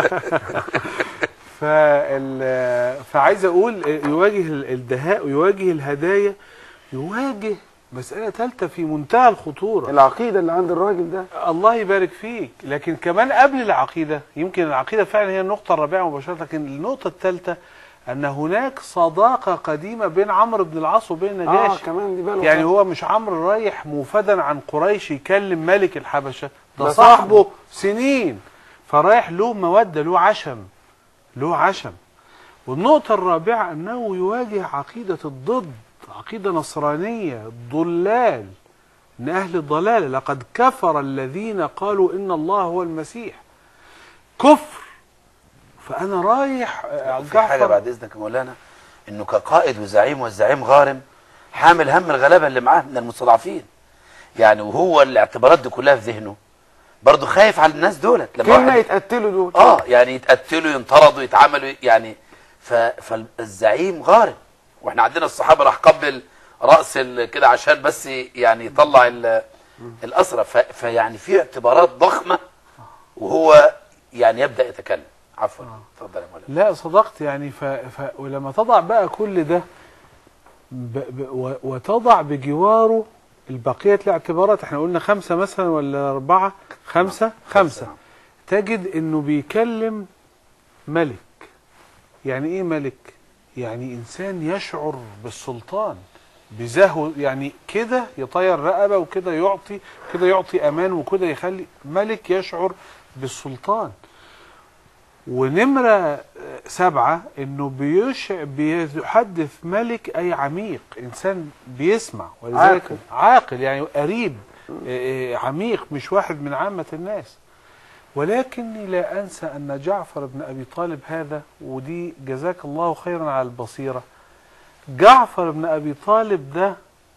فال فعايز اقول يواجه ال- الدهاء ويواجه الهدايا يواجه مسألة ثالثة في منتهى الخطورة العقيده اللي عند الراجل ده الله يبارك فيك لكن كمان قبل العقيدة يمكن العقيدة فعلا هي النقطة الرابعة مباشرة لكن النقطة الثالثة أن هناك صداقة قديمة بين عمرو بن العاص وبين اه نجاشي كمان دي باله يعني هو مش عمرو رايح موفدا عن قريش يكلم ملك الحبشة ده ده صاحبه صاحبه. سنين فرايح له مودة له عشم له عشم والنقطة الرابعة أنه يواجه عقيدة الضد عقيدة نصرانية ضلال من أهل الضلال لقد كفر الذين قالوا إن الله هو المسيح كفر فأنا رايح آه، في حاجه جعفر بعد اذنك يا مولانا انه كقائد وزعيم والزعيم غارم حامل هم الغلابه اللي معاه من المستضعفين يعني وهو الاعتبارات دي كلها في ذهنه برضه خايف على الناس دولت لما كلمة واحد يتقتلوا دول اه يعني يتقتلوا ينطردوا يتعملوا يعني ف... فالزعيم غارب واحنا عندنا الصحابه راح قبل راس ال- كده عشان بس يعني يطلع ال... الاسرى ف... فيعني في اعتبارات ضخمه وهو يعني يبدا يتكلم عفوا اتفضل يا مولانا لا صدقت يعني ف... ف... ولما تضع بقى كل ده ب... ب... و... وتضع بجواره البقية الاعتبارات احنا قلنا خمسة مثلا ولا أربعة خمسة خمسة تجد انه بيكلم ملك يعني ايه ملك يعني انسان يشعر بالسلطان بزهو يعني كده يطير رقبة وكده يعطي كده يعطي امان وكده يخلي ملك يشعر بالسلطان ونمرة آه، سبعة انه بيش بيحدث ملك اي عميق انسان بيسمع ولذلك عاقل. عاقل يعني قريب آه، آه، عميق مش واحد من عامة الناس ولكني لا انسى ان جعفر بن ابي طالب هذا ودي جزاك الله خيرا على البصيرة جعفر بن ابي طالب ده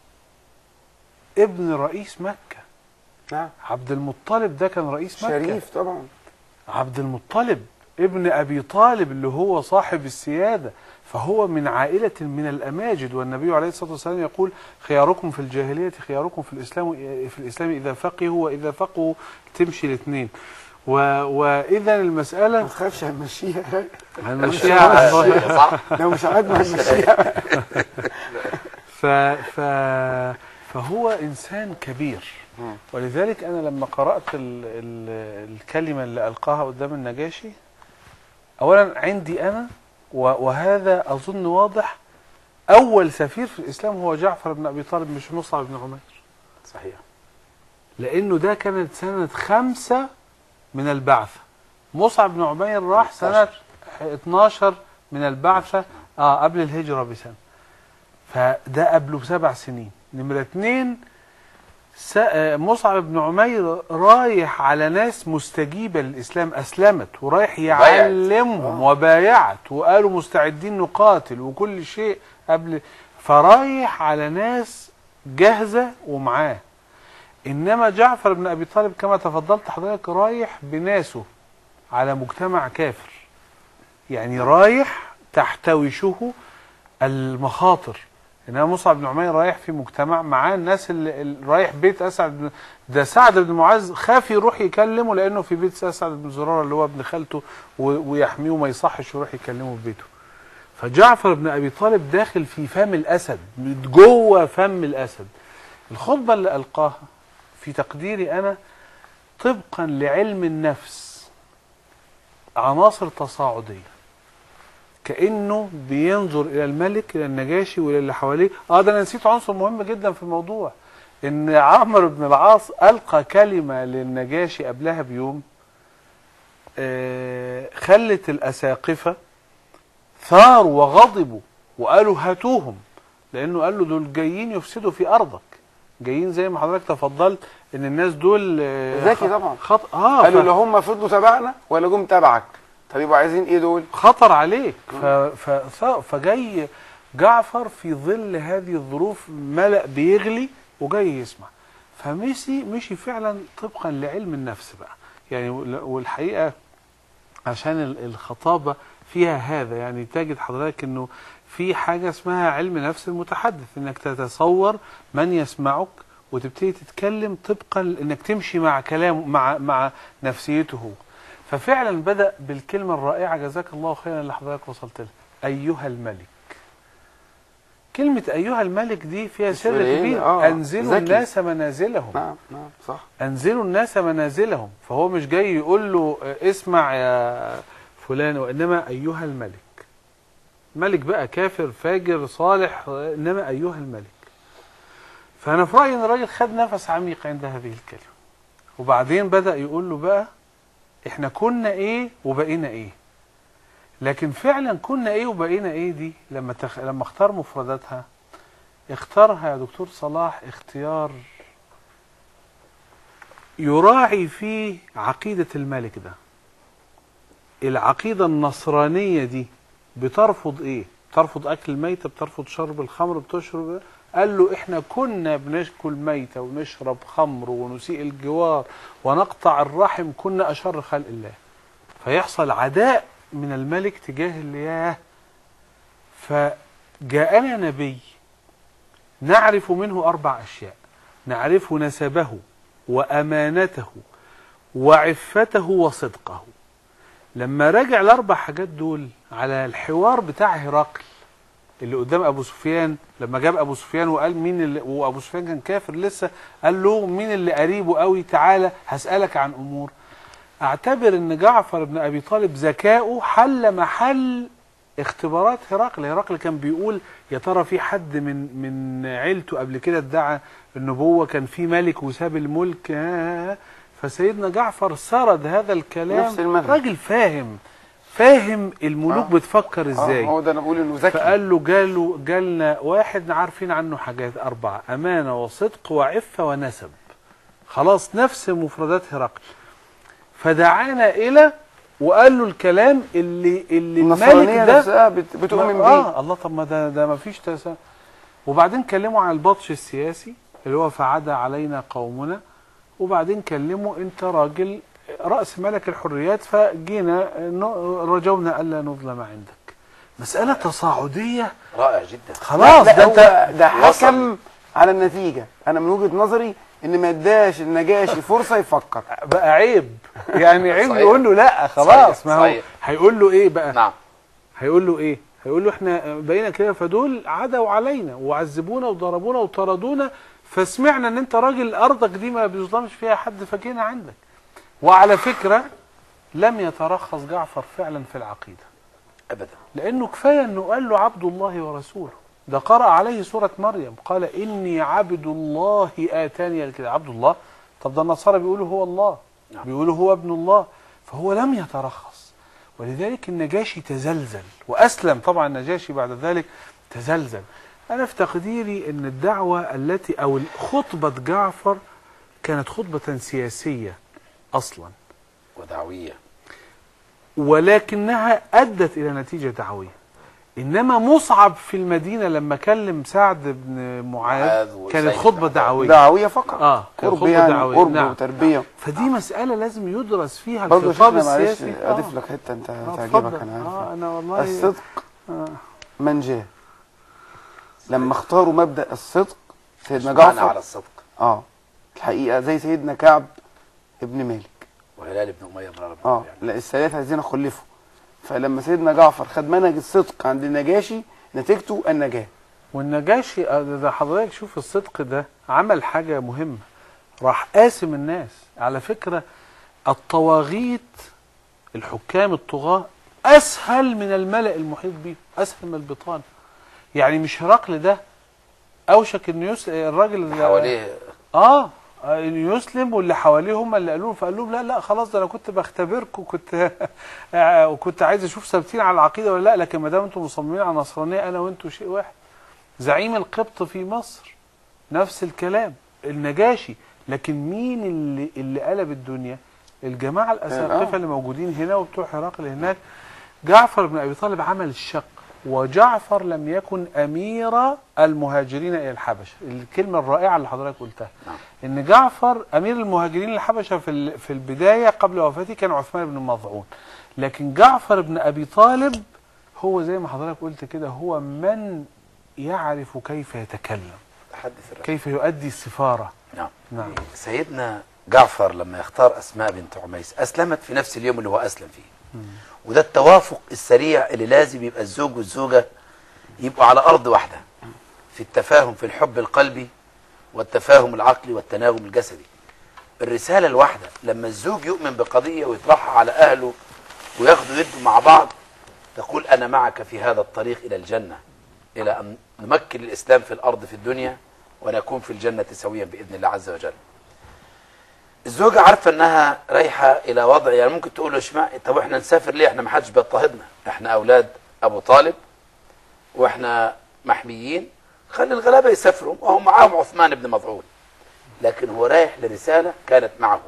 ابن رئيس مكة نعم عبد المطلب ده كان رئيس مكة شريف طبعا عبد المطلب ابن ابي طالب اللي هو صاحب السياده فهو من عائله من الاماجد والنبي عليه الصلاه والسلام يقول خياركم في الجاهليه خياركم في الاسلام في الاسلام اذا فقهوا واذا فقهوا تمشي الاثنين و... واذا ما المساله تخافش هنمشيها هنمشيها على الظاهر. صح لو مش عاجبه هنمشيها ف... ف... فهو انسان كبير ولذلك انا لما قرات ال... ال... الكلمه اللي القاها قدام النجاشي اولا عندي انا و... وهذا اظن واضح اول سفير في الاسلام هو جعفر بن ابي طالب مش مصعب بن عمير صحيح لانه ده كانت سنه خمسة من البعثه مصعب بن عمير راح سنه 12 من البعثه اه قبل الهجره بسنه فده قبله بسبع سنين نمره اتنين س- آه، مصعب بن عمير رايح على ناس مستجيبه للاسلام اسلمت ورايح يعلمهم وبايعت وقالوا مستعدين نقاتل وكل شيء قبل فرايح على ناس جاهزه ومعاه انما جعفر بن ابي طالب كما تفضلت حضرتك رايح بناسه على مجتمع كافر يعني رايح تحتوشه المخاطر انما مصعب بن عمير رايح في مجتمع معاه الناس اللي اللي رايح بيت اسعد بن ده سعد بن معاذ خاف يروح يكلمه لانه في بيت اسعد بن زراره اللي هو ابن خالته و- ويحميه وما يصحش يروح يكلمه في بيته فجعفر بن ابي طالب داخل في فم الاسد جوه فم الاسد الخطبه اللي القاها في تقديري انا طبقا لعلم النفس عناصر تصاعديه كانه بينظر الى الملك الى النجاشي والى اللي حواليه اه ده انا نسيت عنصر مهم جدا في الموضوع ان عمرو بن العاص القى كلمه للنجاشي قبلها بيوم آه خلت الاساقفه ثاروا وغضبوا وقالوا هاتوهم لانه قال له دول جايين يفسدوا في ارضك جايين زي ما حضرتك تفضلت ان الناس دول آه، ذكي طبعا. خط... اه قالوا ف- لا هم فضلوا تبعنا ولا جم تبعك طب يبقوا عايزين ايه دول خطر عليك ف... ف... ف... فجاي جعفر في ظل هذه الظروف ملأ بيغلي وجاي يسمع فمشي مشي فعلا طبقا لعلم النفس بقى يعني وال- والحقيقه عشان ال- الخطابه فيها هذا يعني تجد حضرتك انه في حاجه اسمها علم نفس المتحدث انك تتصور من يسمعك وتبتدي تتكلم طبقا انك تمشي مع كلامه مع مع نفسيته هو ففعلا بدا بالكلمه الرائعه جزاك الله خيرا اللي حضرتك وصلت لها ايها الملك كلمه ايها الملك دي فيها سر سر إيه؟ كبير آه، انزلوا ذكي. الناس منازلهم نعم نعم صح انزلوا الناس منازلهم فهو مش جاي يقول له آه، اسمع يا فلان وانما ايها الملك ملك بقى كافر فاجر صالح آه، انما ايها الملك فانا في رايي ان الراجل خد نفس عميق عند هذه الكلمه وبعدين بدا يقول له بقى احنا كنا ايه وبقينا ايه لكن فعلا كنا ايه وبقينا ايه دي لما تخ... لما اختار مفرداتها اختارها يا دكتور صلاح اختيار يراعي فيه عقيدة الملك ده العقيدة النصرانية دي بترفض ايه بترفض اكل الميتة بترفض شرب الخمر بتشرب قال له احنا كنا بناكل ميتة ونشرب خمر ونسيء الجوار ونقطع الرحم كنا أشر خلق الله فيحصل عداء من الملك تجاه الياه فجاءنا نبي نعرف منه أربع أشياء نعرف نسبه وأمانته وعفته وصدقه لما راجع الأربع حاجات دول على الحوار بتاع هرقل اللي قدام أبو سفيان لما جاب أبو سفيان وقال مين اللي وأبو سفيان كان كافر لسه قال له مين اللي قريبه قوي تعالى هسألك عن أمور أعتبر أن جعفر بن أبي طالب ذكاؤه حل محل اختبارات هرقل هرقل كان بيقول يا ترى في حد من من عيلته قبل كده ادعى النبوة كان في ملك وساب الملك آه فسيدنا جعفر سرد هذا الكلام نفس المنهج. راجل فاهم فاهم الملوك آه. بتفكر ازاي اه هو ده انا بقول انه ذكي فقال له جاله جالنا واحد عارفين عنه حاجات أربعة أمانة وصدق وعفة ونسب خلاص نفس مفردات هرقل فدعانا إلى وقال له الكلام اللي اللي الملك النصرانيه ده نفسها بت- بتؤمن ما- بيه اه الله طب ما ده ده ما فيش تسا وبعدين كلموا عن البطش السياسي اللي هو فعدا علينا قومنا وبعدين كلموا انت راجل راس ملك الحريات فجينا ن- رجونا الا نظلم عندك مساله تصاعديه رائع جدا خلاص لا ده هو انت ده وصل. حكم على النتيجه انا من وجهه نظري ان ما اداش النجاشي فرصه يفكر بقى عيب يعني عيب صحيح. يقول له لا خلاص صحيح، ما هو صحيح. هيقول له ايه بقى نعم هيقول له ايه هيقول له احنا بقينا كده فدول عدوا علينا وعذبونا وضربونا وطردونا فسمعنا ان انت راجل ارضك دي ما بيظلمش فيها حد فجينا عندك وعلى فكرة لم يترخص جعفر فعلا في العقيدة ابدا لانه كفاية انه قال له عبد الله ورسوله ده قرأ عليه سورة مريم قال اني عبد الله اتاني الكتاب عبد الله طب ده النصارى بيقولوا هو الله نعم. بيقولوا هو ابن الله فهو لم يترخص ولذلك النجاشي تزلزل واسلم طبعا النجاشي بعد ذلك تزلزل انا في تقديري ان الدعوه التي او خطبه جعفر كانت خطبه سياسيه اصلا ودعويه ولكنها ادت الى نتيجه دعويه انما مصعب في المدينه لما كلم سعد بن معاذ معاذ وسيد كانت بن خطبه عباد. دعويه دعويه فقط اه كانت قرب خطبة يعني دعوية، قرب نعم. وتربيه فدي مساله لازم يدرس فيها برضه الخطاب شيخنا معلش السياسي اضيف آه. لك حته انت آه، هتعجبك اتفضل. انا عارف اه انا والله الصدق آه. من جاه لما اختاروا مبدا الصدق سيدنا معنى على جعفر الصدق اه الحقيقه زي سيدنا كعب ابن مالك وهلال بن اميه بن ربيعه اه لا الثلاثه عايزين خلفوا فلما سيدنا جعفر خد منهج الصدق عند النجاشي نتيجته النجاه والنجاشي آه، ده ده حضرتك شوف الصدق ده عمل حاجة مهمة راح قاسم الناس على فكرة الطواغيت الحكام الطغاة أسهل من الملأ المحيط بيه أسهل من البطانة يعني مش هرقل ده أوشك إنه يس... الراجل اللي- حواليه اه آه، إنه يسلم واللي حواليه هم اللي قالوا له فقال لهم لا لا خلاص ده انا كنت بختبركم كنت آه، وكنت عايز اشوف ثابتين على العقيده ولا لا لكن ما دام انتم مصممين على النصرانيه انا وانتم شيء واحد زعيم القبط في مصر نفس الكلام النجاشي لكن مين اللي اللي قلب الدنيا الجماعه الاساقفه آه. اللي موجودين هنا وبتوع هرقل هناك جعفر بن ابي طالب عمل الشق وجعفر لم يكن امير المهاجرين الى الحبشه الكلمه الرائعه اللي حضرتك قلتها نعم. ان جعفر امير المهاجرين للحبشه في ال- في البدايه قبل وفاته كان عثمان بن مظعون لكن جعفر بن ابي طالب هو زي ما حضرتك قلت كده هو من يعرف كيف يتكلم حدث الرسول كيف يؤدي السفاره نعم نعم سيدنا جعفر لما يختار اسماء بنت عميس اسلمت في نفس اليوم اللي هو اسلم فيه وده التوافق السريع اللي لازم يبقى الزوج والزوجه يبقوا على ارض واحده في التفاهم في الحب القلبي والتفاهم العقلي والتناغم الجسدي الرساله الواحده لما الزوج يؤمن بقضيه ويطرحها على اهله وياخدوا يدوا مع بعض تقول انا معك في هذا الطريق الى الجنه الى ان نمكن الاسلام في الارض في الدنيا ونكون في الجنه سويا باذن الله عز وجل الزوجة عارفة انها رايحة الى وضع يعني ممكن تقول له اشمعنى طب احنا نسافر ليه احنا ما حدش بيضطهدنا احنا اولاد ابو طالب واحنا محميين خلي الغلابة يسافروا وهم معاهم عثمان بن مظعون لكن هو رايح لرسالة كانت معهم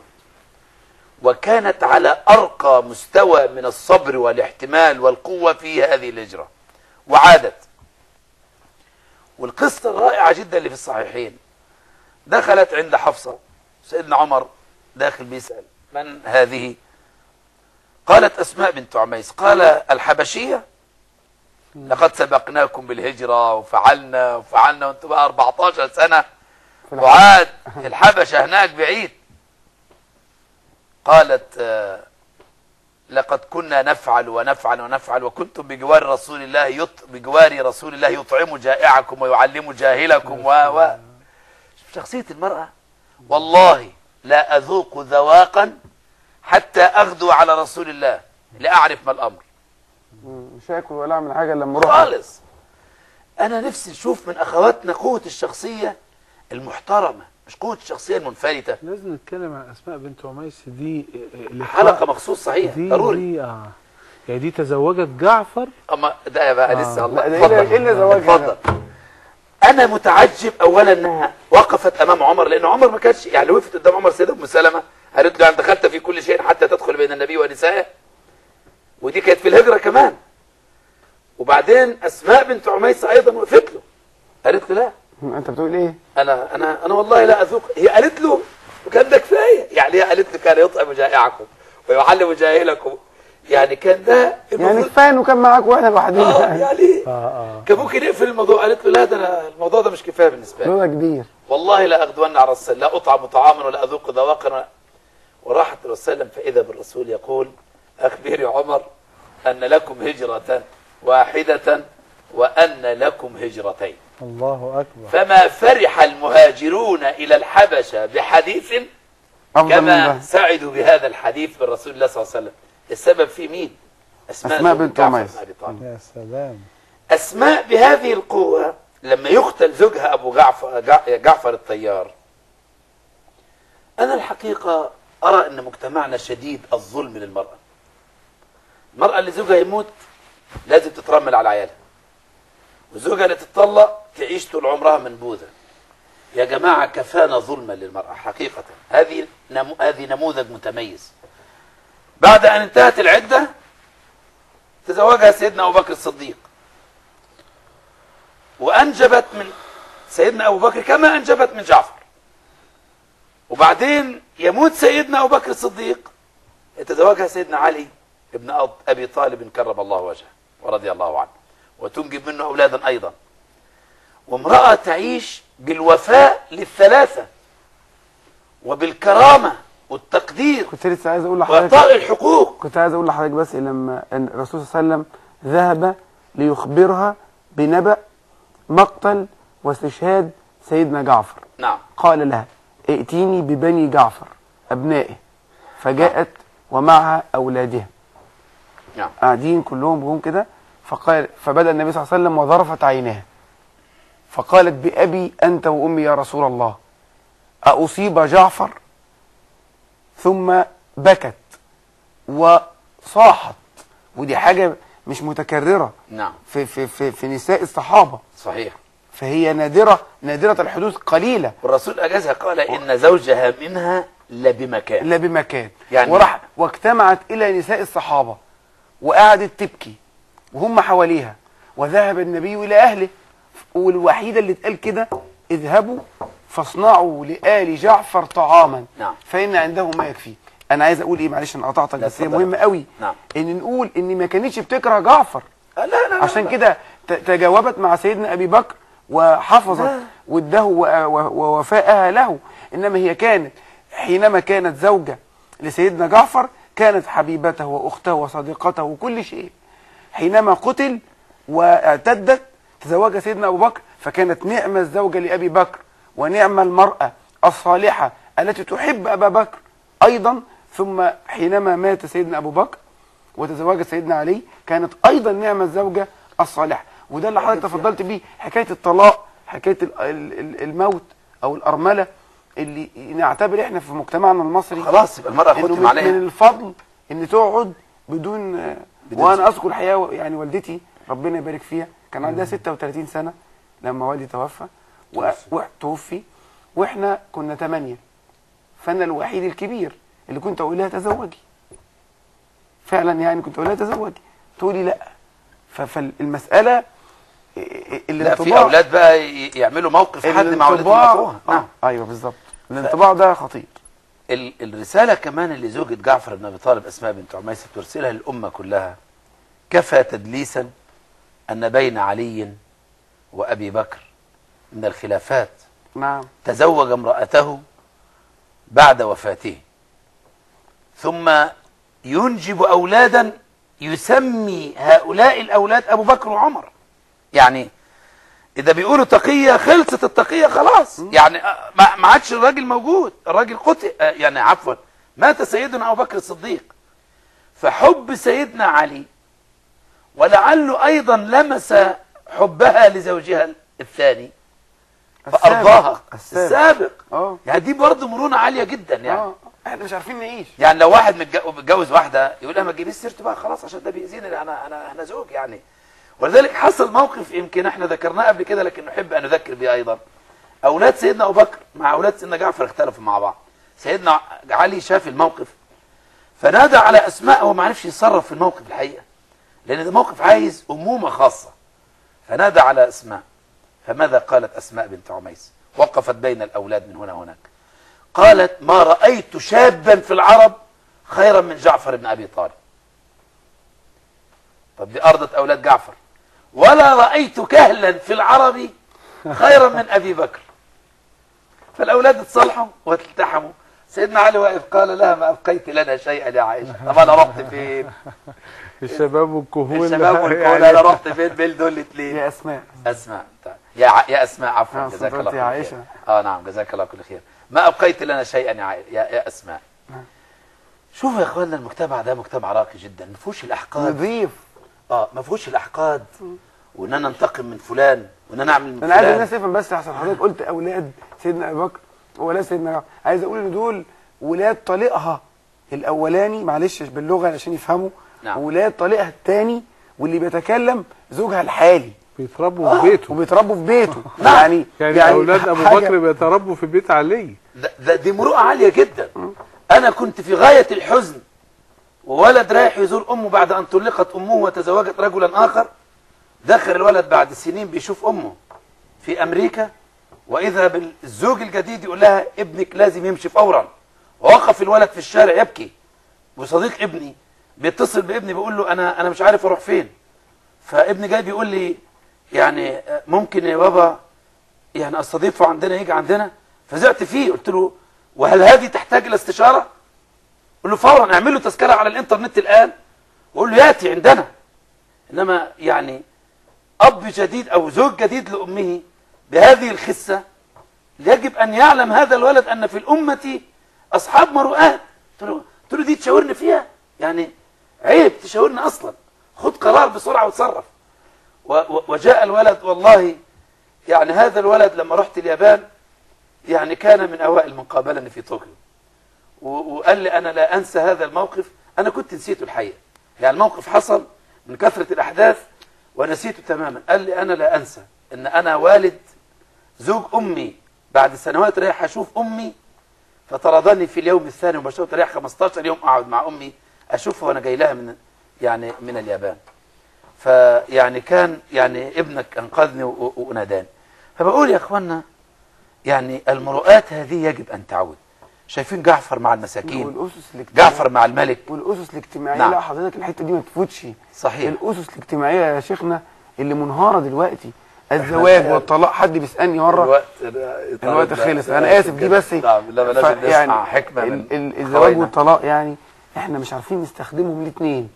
وكانت على ارقى مستوى من الصبر والاحتمال والقوة في هذه الهجرة وعادت والقصة الرائعة جدا اللي في الصحيحين دخلت عند حفصة سيدنا عمر داخل بيسأل من هذه قالت أسماء بنت عميس قال الحبشية لقد سبقناكم بالهجرة وفعلنا وفعلنا وانتم بقى 14 سنة في الحج. وعاد الحبشة هناك بعيد قالت آه، لقد كنا نفعل ونفعل ونفعل وكنتم بجوار رسول الله يط... بجوار رسول الله يطعم جائعكم ويعلم جاهلكم و... و... شخصية المرأة والله لا أذوق ذواقا حتى أغدو على رسول الله لأعرف ما الأمر مم. مش هاكل ولا اعمل حاجه إلا لما اروح خالص أنا نفسي نشوف من أخواتنا قوة الشخصية المحترمة مش قوة الشخصية المنفلتة لازم نتكلم عن اسماء بنت عميس دي لقاء- حلقة مخصوص صحيح دي ضروري دي اه يعني دي تزوجت جعفر اما ده بقى آه. لسه الله لا، ده إيه اللي- اتفضل. إيه اللي زواجها اتفضل انا متعجب اولا انها وقفت امام عمر لان عمر ما كانش يعني وقفت قدام عمر سيده ام سلمه قالت له يعني دخلت في كل شيء حتى تدخل بين النبي ونسائه ودي كانت في الهجره كمان وبعدين اسماء بنت عميس ايضا وقفت له قالت له لا مم. انت بتقول ايه انا انا انا والله لا اذوق هي قالت له وكان ده كفايه يعني هي قالت له كان يطعم جائعكم ويعلم جاهلكم يعني كان ده يعني المفروض- كفايه انه كان معاك واحنا اه لوحدنا يعني اه اه كان ممكن يقفل الموضوع قالت له لا ده أنا الموضوع ده مش كفايه بالنسبه لي لولا كبير والله لا اغدون على الرسول لا اطعم طعاما ولا اذوق ذواقا ولا- وراحت الرسول صلى الله عليه وسلم فاذا بالرسول يقول اخبري عمر ان لكم هجره واحده وان لكم هجرتين الله اكبر فما فرح المهاجرون الى الحبشه بحديث افضل من كما ده سعدوا بهذا الحديث بالرسول الله صلى الله عليه وسلم السبب في مين أسماء زوج بنت جعفر عميس. بن أبي طالب. يا سلام أسماء بهذه القوة لما يقتل زوجها أبو جعفر, جع- جعفر الطيار أنا الحقيقة أرى أن مجتمعنا شديد الظلم للمرأة المرأة اللي زوجها يموت لازم تترمل على عيالها وزوجها اللي تتطلق تعيش طول عمرها منبوذة يا جماعة كفانا ظلما للمرأة حقيقة هذه نمو هذه نموذج متميز بعد أن انتهت العدة تزوجها سيدنا أبو بكر الصديق وأنجبت من سيدنا أبو بكر كما أنجبت من جعفر وبعدين يموت سيدنا أبو بكر الصديق يتزوجها سيدنا علي ابن أب- أبي طالب كرم الله وجهه ورضي الله عنه وتنجب منه أولادا أيضا وامرأة تعيش بالوفاء للثلاثة وبالكرامة والتقدير كنت لسه عايز اقول لحضرتك وإعطاء الحقوق كنت عايز اقول لحضرتك بس لما إن الرسول صلى الله عليه وسلم ذهب ليخبرها بنبأ مقتل واستشهاد سيدنا جعفر نعم قال لها ائتيني ببني جعفر ابنائه فجاءت ومعها اولادها نعم قاعدين كلهم جم كده فقال فبدا النبي صلى الله عليه وسلم وظرفت عيناها فقالت بأبي أنت وأمي يا رسول الله أصيب جعفر ثم بكت وصاحت ودي حاجة مش متكررة نعم في, في, في, في نساء الصحابة صحيح فهي نادرة نادرة الحدوث قليلة والرسول أجازها قال إن زوجها منها لبمكان إلا بمكان يعني- وراح واجتمعت إلى نساء الصحابة وقعدت تبكي وهم حواليها وذهب النبي إلى أهله والوحيدة اللي اتقال كده اذهبوا فاصنعوا لآل جعفر طعاما نعم. فإن عنده ما يكفي أنا عايز أقول إيه معلش أنا قطعتك لا، بس هي اتفضل. مهمة قوي نعم. إن نقول إن ما كانتش بتكره جعفر لا لا لا عشان لا. كده ت- تجاوبت مع سيدنا ابي بكر وحفظت لا. وده و- و- ووفاءها له انما هي كانت حينما كانت زوجة لسيدنا جعفر كانت حبيبته واخته وصديقته وكل شيء حينما قتل واعتدت تزوجها سيدنا ابو بكر فكانت نعم الزوجة لابي بكر ونعم المرأة الصالحة التي تحب ابا بكر ايضا ثم حينما مات سيدنا ابو بكر وتزوجت سيدنا علي كانت ايضا نعمه الزوجه الصالحه وده اللي حضرتك تفضلت بيه حكايه الطلاق حكايه ال- ال- ال- الموت او الارمله اللي نعتبر احنا في مجتمعنا المصري خلاص يبقى المرأة انه ختم من, عليها من الفضل ان تقعد بدون, آه، بدون وانا اذكر الحقيقه يعني والدتي ربنا يبارك فيها كان عندها 36 سنه لما والدي توفى و- وتوفي واحنا كنا ثمانيه فانا الوحيد الكبير اللي كنت اقول لها تزوجي فعلا يعني كنت اقول لها تزوجي تقولي لا ف- فالمساله لا في اولاد بقى ي- يعملوا موقف حد مع اولادهم الانطباع يقطعوها. آه. نعم ايوه بالظبط الانطباع ده خطير ال- الرسالة كمان اللي زوجة جعفر بن أبي طالب أسماء بنت عميس ترسلها للأمة كلها كفى تدليسا أن بين علي وأبي بكر من الخلافات نعم تزوج امرأته بعد وفاته ثم ينجب أولادا يسمي هؤلاء الأولاد أبو بكر وعمر يعني إذا بيقولوا تقية خلصت التقية خلاص يعني آه، ما ما عادش الراجل موجود الراجل قتل آه، يعني عفوا مات سيدنا أبو بكر الصديق فحب سيدنا علي ولعله أيضا لمس حبها لزوجها الثاني فأرضاها السابق. السابق اه يعني دي برضه مرونة عالية جدا يعني اه احنا مش عارفين نعيش يعني لو واحد متج- متجوز واحده يقول لها ما تجيبيش سيرته بقى خلاص عشان ده بيأذيني انا انا انا زوج يعني ولذلك حصل موقف يمكن احنا ذكرناه قبل كده لكن نحب ان نذكر به ايضا اولاد سيدنا ابو بكر مع اولاد سيدنا جعفر اختلفوا مع بعض سيدنا علي شاف الموقف فنادى على اسماء هو ما عرفش يتصرف في الموقف الحقيقه لان ده موقف عايز امومه خاصه فنادى على اسماء فماذا قالت اسماء بنت عميس وقفت بين الاولاد من هنا وهناك قالت ما رأيت شابا في العرب خيرا من جعفر بن أبي طالب طب دي أرضت أولاد جعفر ولا رأيت كهلا في العرب خيرا من أبي بكر فالأولاد اتصالحوا واتلتحموا سيدنا علي واقف قال لها ما أبقيت لنا شيئا يا عائشة طب أنا رحت فين الشباب والكهول الشباب والكون يعني أنا رحت فين بين دول الاثنين يا اسماء اسماء طيب. يا ع... يا اسماء عفوا آه، جزاك صدقت الله يا كل عائشة. خير اه نعم جزاك الله كل خير ما ابقيت لنا شيئا يا, عائ... يا... يا اسماء شوفوا يا اخواننا المجتمع ده مجتمع راقي جدا ما فيهوش الاحقاد نظيف اه ما فيهوش الاحقاد وان انا انتقم من فلان وان انا اعمل من انا عايز فلان الناس تفهم بس احسن حضرتك قلت اولاد سيدنا ابي بكر واولاد سيدنا جعفر عايز اقول ان دول ولاد طليقها الاولاني معلش باللغه عشان يفهموا نعم. ولاد طليقها الثاني واللي بيتكلم زوجها الحالي بيتربوا في بيته وبيتربوا في بيته نعم. يعني يعني, اولاد ابو حاجة- بكر بيتربوا في بيت علي ده, ده دي مروءه عاليه جدا انا كنت في غايه الحزن وولد رايح يزور امه بعد ان طلقت امه وتزوجت رجلا اخر دخل الولد بعد سنين بيشوف امه في امريكا واذا بالزوج الجديد يقول لها ابنك لازم يمشي فورا ووقف الولد في الشارع يبكي وصديق ابني بيتصل بابني بيقول له انا انا مش عارف اروح فين فابني جاي بيقول لي يعني آه، ممكن يا بابا يعني استضيفه عندنا يجي عندنا فزعت فيه قلت له وهل هذه تحتاج الى استشاره؟ قل له فورا اعمل له تذكره على الانترنت الان وقول له ياتي عندنا انما يعني اب جديد او زوج جديد لامه بهذه الخسه يجب ان يعلم هذا الولد ان في الامه اصحاب مروءات قلت له قلت له دي تشاورني فيها يعني عيب تشاورني اصلا خد قرار بسرعه وتصرف و- و- وجاء الولد والله يعني هذا الولد لما رحت اليابان يعني كان من اوائل من قابلني في طوكيو و- وقال لي انا لا انسى هذا الموقف انا كنت نسيته الحقيقه يعني الموقف حصل من كثره الاحداث ونسيته تماما قال لي انا لا انسى ان انا والد زوج امي بعد سنوات رايح اشوف امي فطردني في اليوم الثاني مباشره رايح 15 يوم اقعد مع امي اشوفها وانا جاي لها من يعني من اليابان فيعني كان يعني ابنك انقذني و- و- وناداني فبقول يا اخوانا يعني المروءات هذه يجب ان تعود شايفين جعفر مع المساكين والاسس الاجتماعيه جعفر مع الملك والاسس الاجتماعيه نعم. لا حضرتك الحته دي ما تفوتش صحيح الاسس الاجتماعيه يا شيخنا اللي منهاره دلوقتي الزواج والطلاق حد بيسالني مره الوقت الوقت خلص انا اسف دي بس نعم لا لازم ف- نسمع حكمه من ال- ال- الزواج خوينا. والطلاق يعني احنا مش عارفين نستخدمهم الاثنين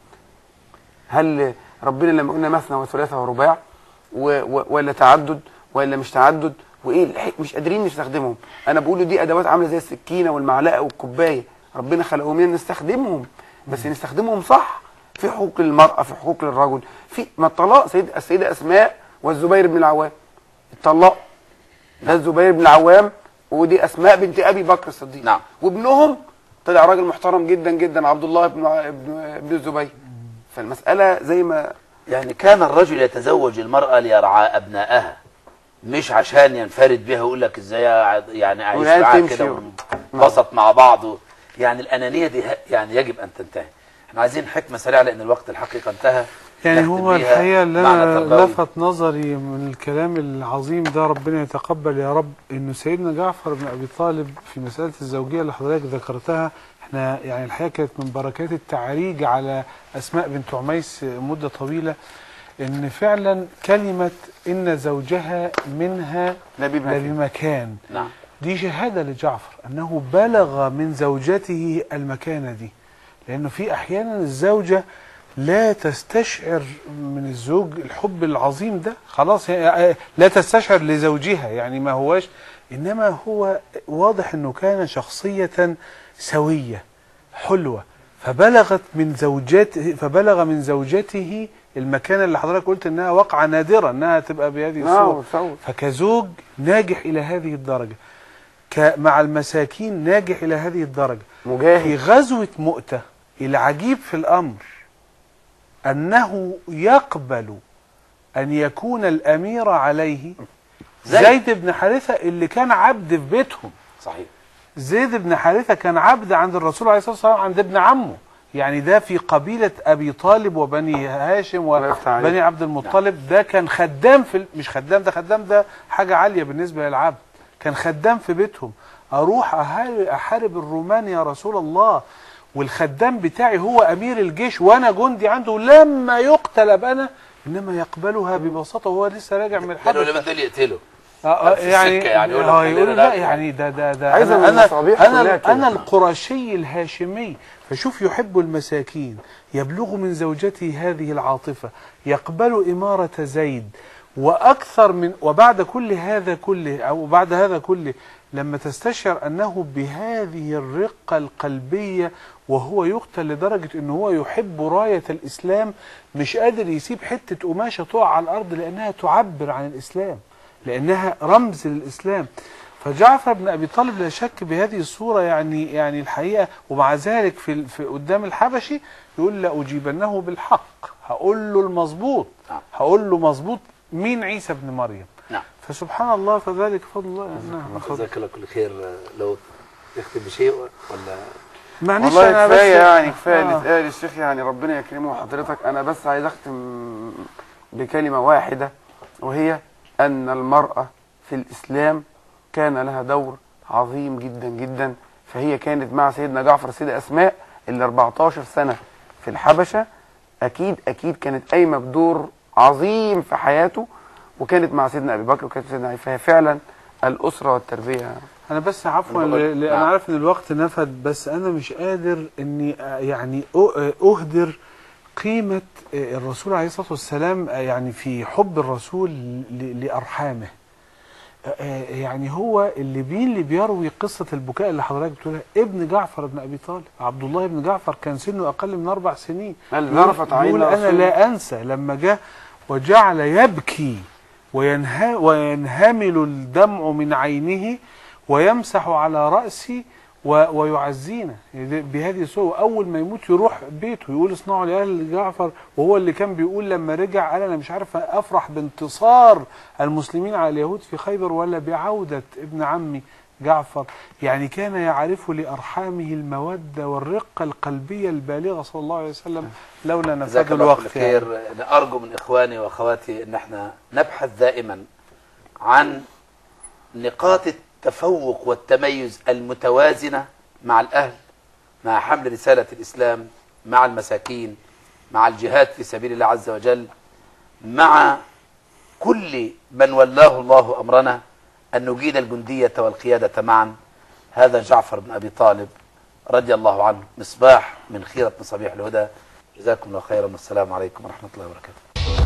هل ربنا لما قلنا مثنى وثلاثة ورباع و و ولا تعدد ولا مش تعدد وايه الح- مش قادرين نستخدمهم انا بقول دي ادوات عامله زي السكينه والمعلقه والكوبايه ربنا خلقهم لنا نستخدمهم بس نستخدمهم صح في حقوق للمراه في حقوق للرجل في ما الطلاق سيد السيده اسماء والزبير بن العوام الطلاق ده الزبير بن العوام ودي اسماء بنت ابي بكر الصديق نعم. وابنهم طلع راجل محترم جدا جدا عبد الله بن ع- ابن ابن الزبير فالمساله زي ما يعني كان الرجل يتزوج المرأة ليرعى أبنائها مش عشان ينفرد بها ويقول لك ازاي أقعد- يعني اعيش والعيال معاها تمشي كده و- ونبسط مع بعض و- يعني الأنانية دي ه- يعني يجب أن تنتهي احنا عايزين حكمة سريعة لأن الوقت الحقيقة انتهى يعني نختم هو بيها الحقيقة اللي معنى أنا تربوي. لفت نظري من الكلام العظيم ده ربنا يتقبل يا رب إنه سيدنا جعفر بن أبي طالب في مسألة الزوجية اللي حضرتك ذكرتها احنا يعني الحقيقة كانت من بركات التعريج على أسماء بنت عميس مدة طويلة إن فعلا كلمة إن زوجها منها لا بمكان. لبمكان نعم دي شهادة لجعفر أنه بلغ من زوجته المكانة دي لأنه في أحيانا الزوجة لا تستشعر من الزوج الحب العظيم ده خلاص هي- لا تستشعر لزوجها يعني ما هواش إنما هو واضح أنه كان شخصية سوية حلوة فبلغت من زوجته فبلغ من زوجته المكانة اللي حضرتك قلت انها واقعة نادرة انها تبقى بهذه نعم الصورة صوت فكزوج ناجح الى هذه الدرجة ك- مع المساكين ناجح الى هذه الدرجة في مجاهد غزوة مؤتة العجيب في الامر انه يقبل ان يكون الامير عليه زيد. زيد بن حارثة اللي كان عبد في بيتهم صحيح زيد بن حارثة كان عبد عند الرسول عليه الصلاة والسلام عند ابن عمه يعني ده في قبيلة أبي طالب وبني هاشم الله يفتح عليك. وبني عبد المطلب ده كان خدام في ال- مش خدام ده خدام ده حاجة عالية بالنسبة للعبد كان خدام في بيتهم أروح أحارب, أحارب الرومان يا رسول الله والخدام بتاعي هو أمير الجيش وأنا جندي عنده لما يقتل أبقى أنا إنما يقبلها ببساطة وهو لسه راجع من لانه الحبش لما دول يقتلوا آه، آه، في يعني السكة يعني يقول لك آه، خلينا يقول لا لا. يعني ده ده ده عايز انا من انا المصابيح كلها انا, كده. أنا القرشي الهاشمي فشوف يحب المساكين يبلغ من زوجته هذه العاطفه يقبل اماره زيد واكثر من وبعد كل هذا كله او بعد هذا كله لما تستشعر انه بهذه الرقه القلبيه وهو يقتل لدرجه انه هو يحب رايه الاسلام مش قادر يسيب حته قماشه تقع على الارض لانها تعبر عن الاسلام لانها رمز للاسلام فجعفر بن ابي طالب لا شك بهذه الصوره يعني يعني الحقيقه ومع ذلك في في قدام الحبشي يقول لا اجيبنه بالحق هقول له المظبوط نعم. هقول له مظبوط مين عيسى ابن مريم نعم فسبحان الله فذلك فضل الله نعم اتفضل. جزاك الله كل خير لو تختم بشيء ولا معلش والله انا كفايه بس يعني كفايه اللي آه. اتقال الشيخ يعني ربنا يكرمه حضرتك انا بس عايز اختم بكلمه واحده وهي ان المراه في الاسلام كان لها دور عظيم جدا جدا فهي كانت مع سيدنا جعفر السيده اسماء اللي 14 سنه في الحبشه اكيد اكيد كانت قايمه بدور عظيم في حياته وكانت مع سيدنا ابي بكر وكانت سيدنا علي فهي فعلا الاسره والتربيه انا بس عفوا أنا بقول- ل- ل- انا نعم. عارف ان الوقت نفد بس انا مش قادر اني آه، يعني أ- آه، اهدر قيمة آه، الرسول عليه الصلاة والسلام آه، يعني في حب الرسول ل- لأرحامه آه، آه، يعني هو اللي بين اللي بيروي قصة البكاء اللي حضرتك بتقولها ابن جعفر بن أبي طالب عبد الله بن جعفر كان سنه أقل من أربع سنين قال يقول- ذرفت عين يقول أنا رسول لا أنسى لما جاء وجعل يبكي وينها وينهمل الدمع من عينه ويمسح على رأسي و- ويعزينا يعني ده- بهذه الصورة أول ما يموت يروح بيته يقول اصنعوا لأهل جعفر وهو اللي كان بيقول لما رجع قال أنا مش عارف أفرح بانتصار المسلمين على اليهود في خيبر ولا بعودة ابن عمي جعفر يعني كان يعرف لأرحامه المودة والرقة القلبية البالغة صلى الله عليه وسلم لولا جزاك نفاد الله كل الوقت يعني. خير أنا أرجو من إخواني وأخواتي أن احنا نبحث دائما عن نقاط التفوق والتميز المتوازنة مع الأهل مع حمل رسالة الإسلام مع المساكين مع الجهاد في سبيل الله عز وجل مع كل من ولاه الله أمرنا أن نجيد الجندية والقيادة معا هذا جعفر بن أبي طالب رضي الله عنه مصباح من خيرة مصابيح الهدى جزاكم الله خيرا والسلام عليكم ورحمة الله وبركاته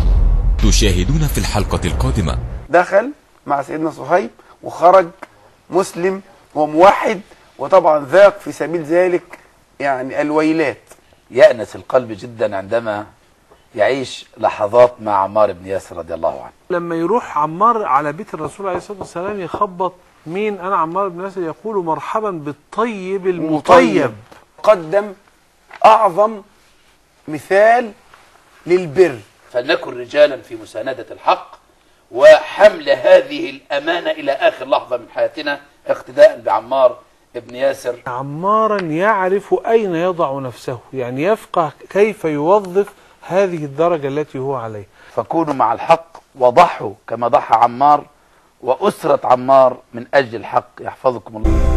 تشاهدون في الحلقة القادمة دخل مع سيدنا صهيب وخرج مسلم وموحد وطبعا ذاق في سبيل ذلك يعني الويلات يأنس القلب جدا عندما يعيش لحظات مع عمار بن ياسر رضي الله عنه لما يروح عمار على بيت الرسول عليه الصلاه والسلام يخبط مين انا عمار بن ياسر يقول مرحبا بالطيب المطيب قدم اعظم مثال للبر فلنكن رجالا في مساندة الحق وحمل هذه الأمانة إلى آخر لحظة من حياتنا اقتداء بعمار بن ياسر عمارا يعرف اين يضع نفسه يعني يفقه كيف يوظف هذه الدرجة التي هو عليها فكونوا مع الحق وضحوا كما ضحى عمار وأسرة عمار من أجل الحق يحفظكم الله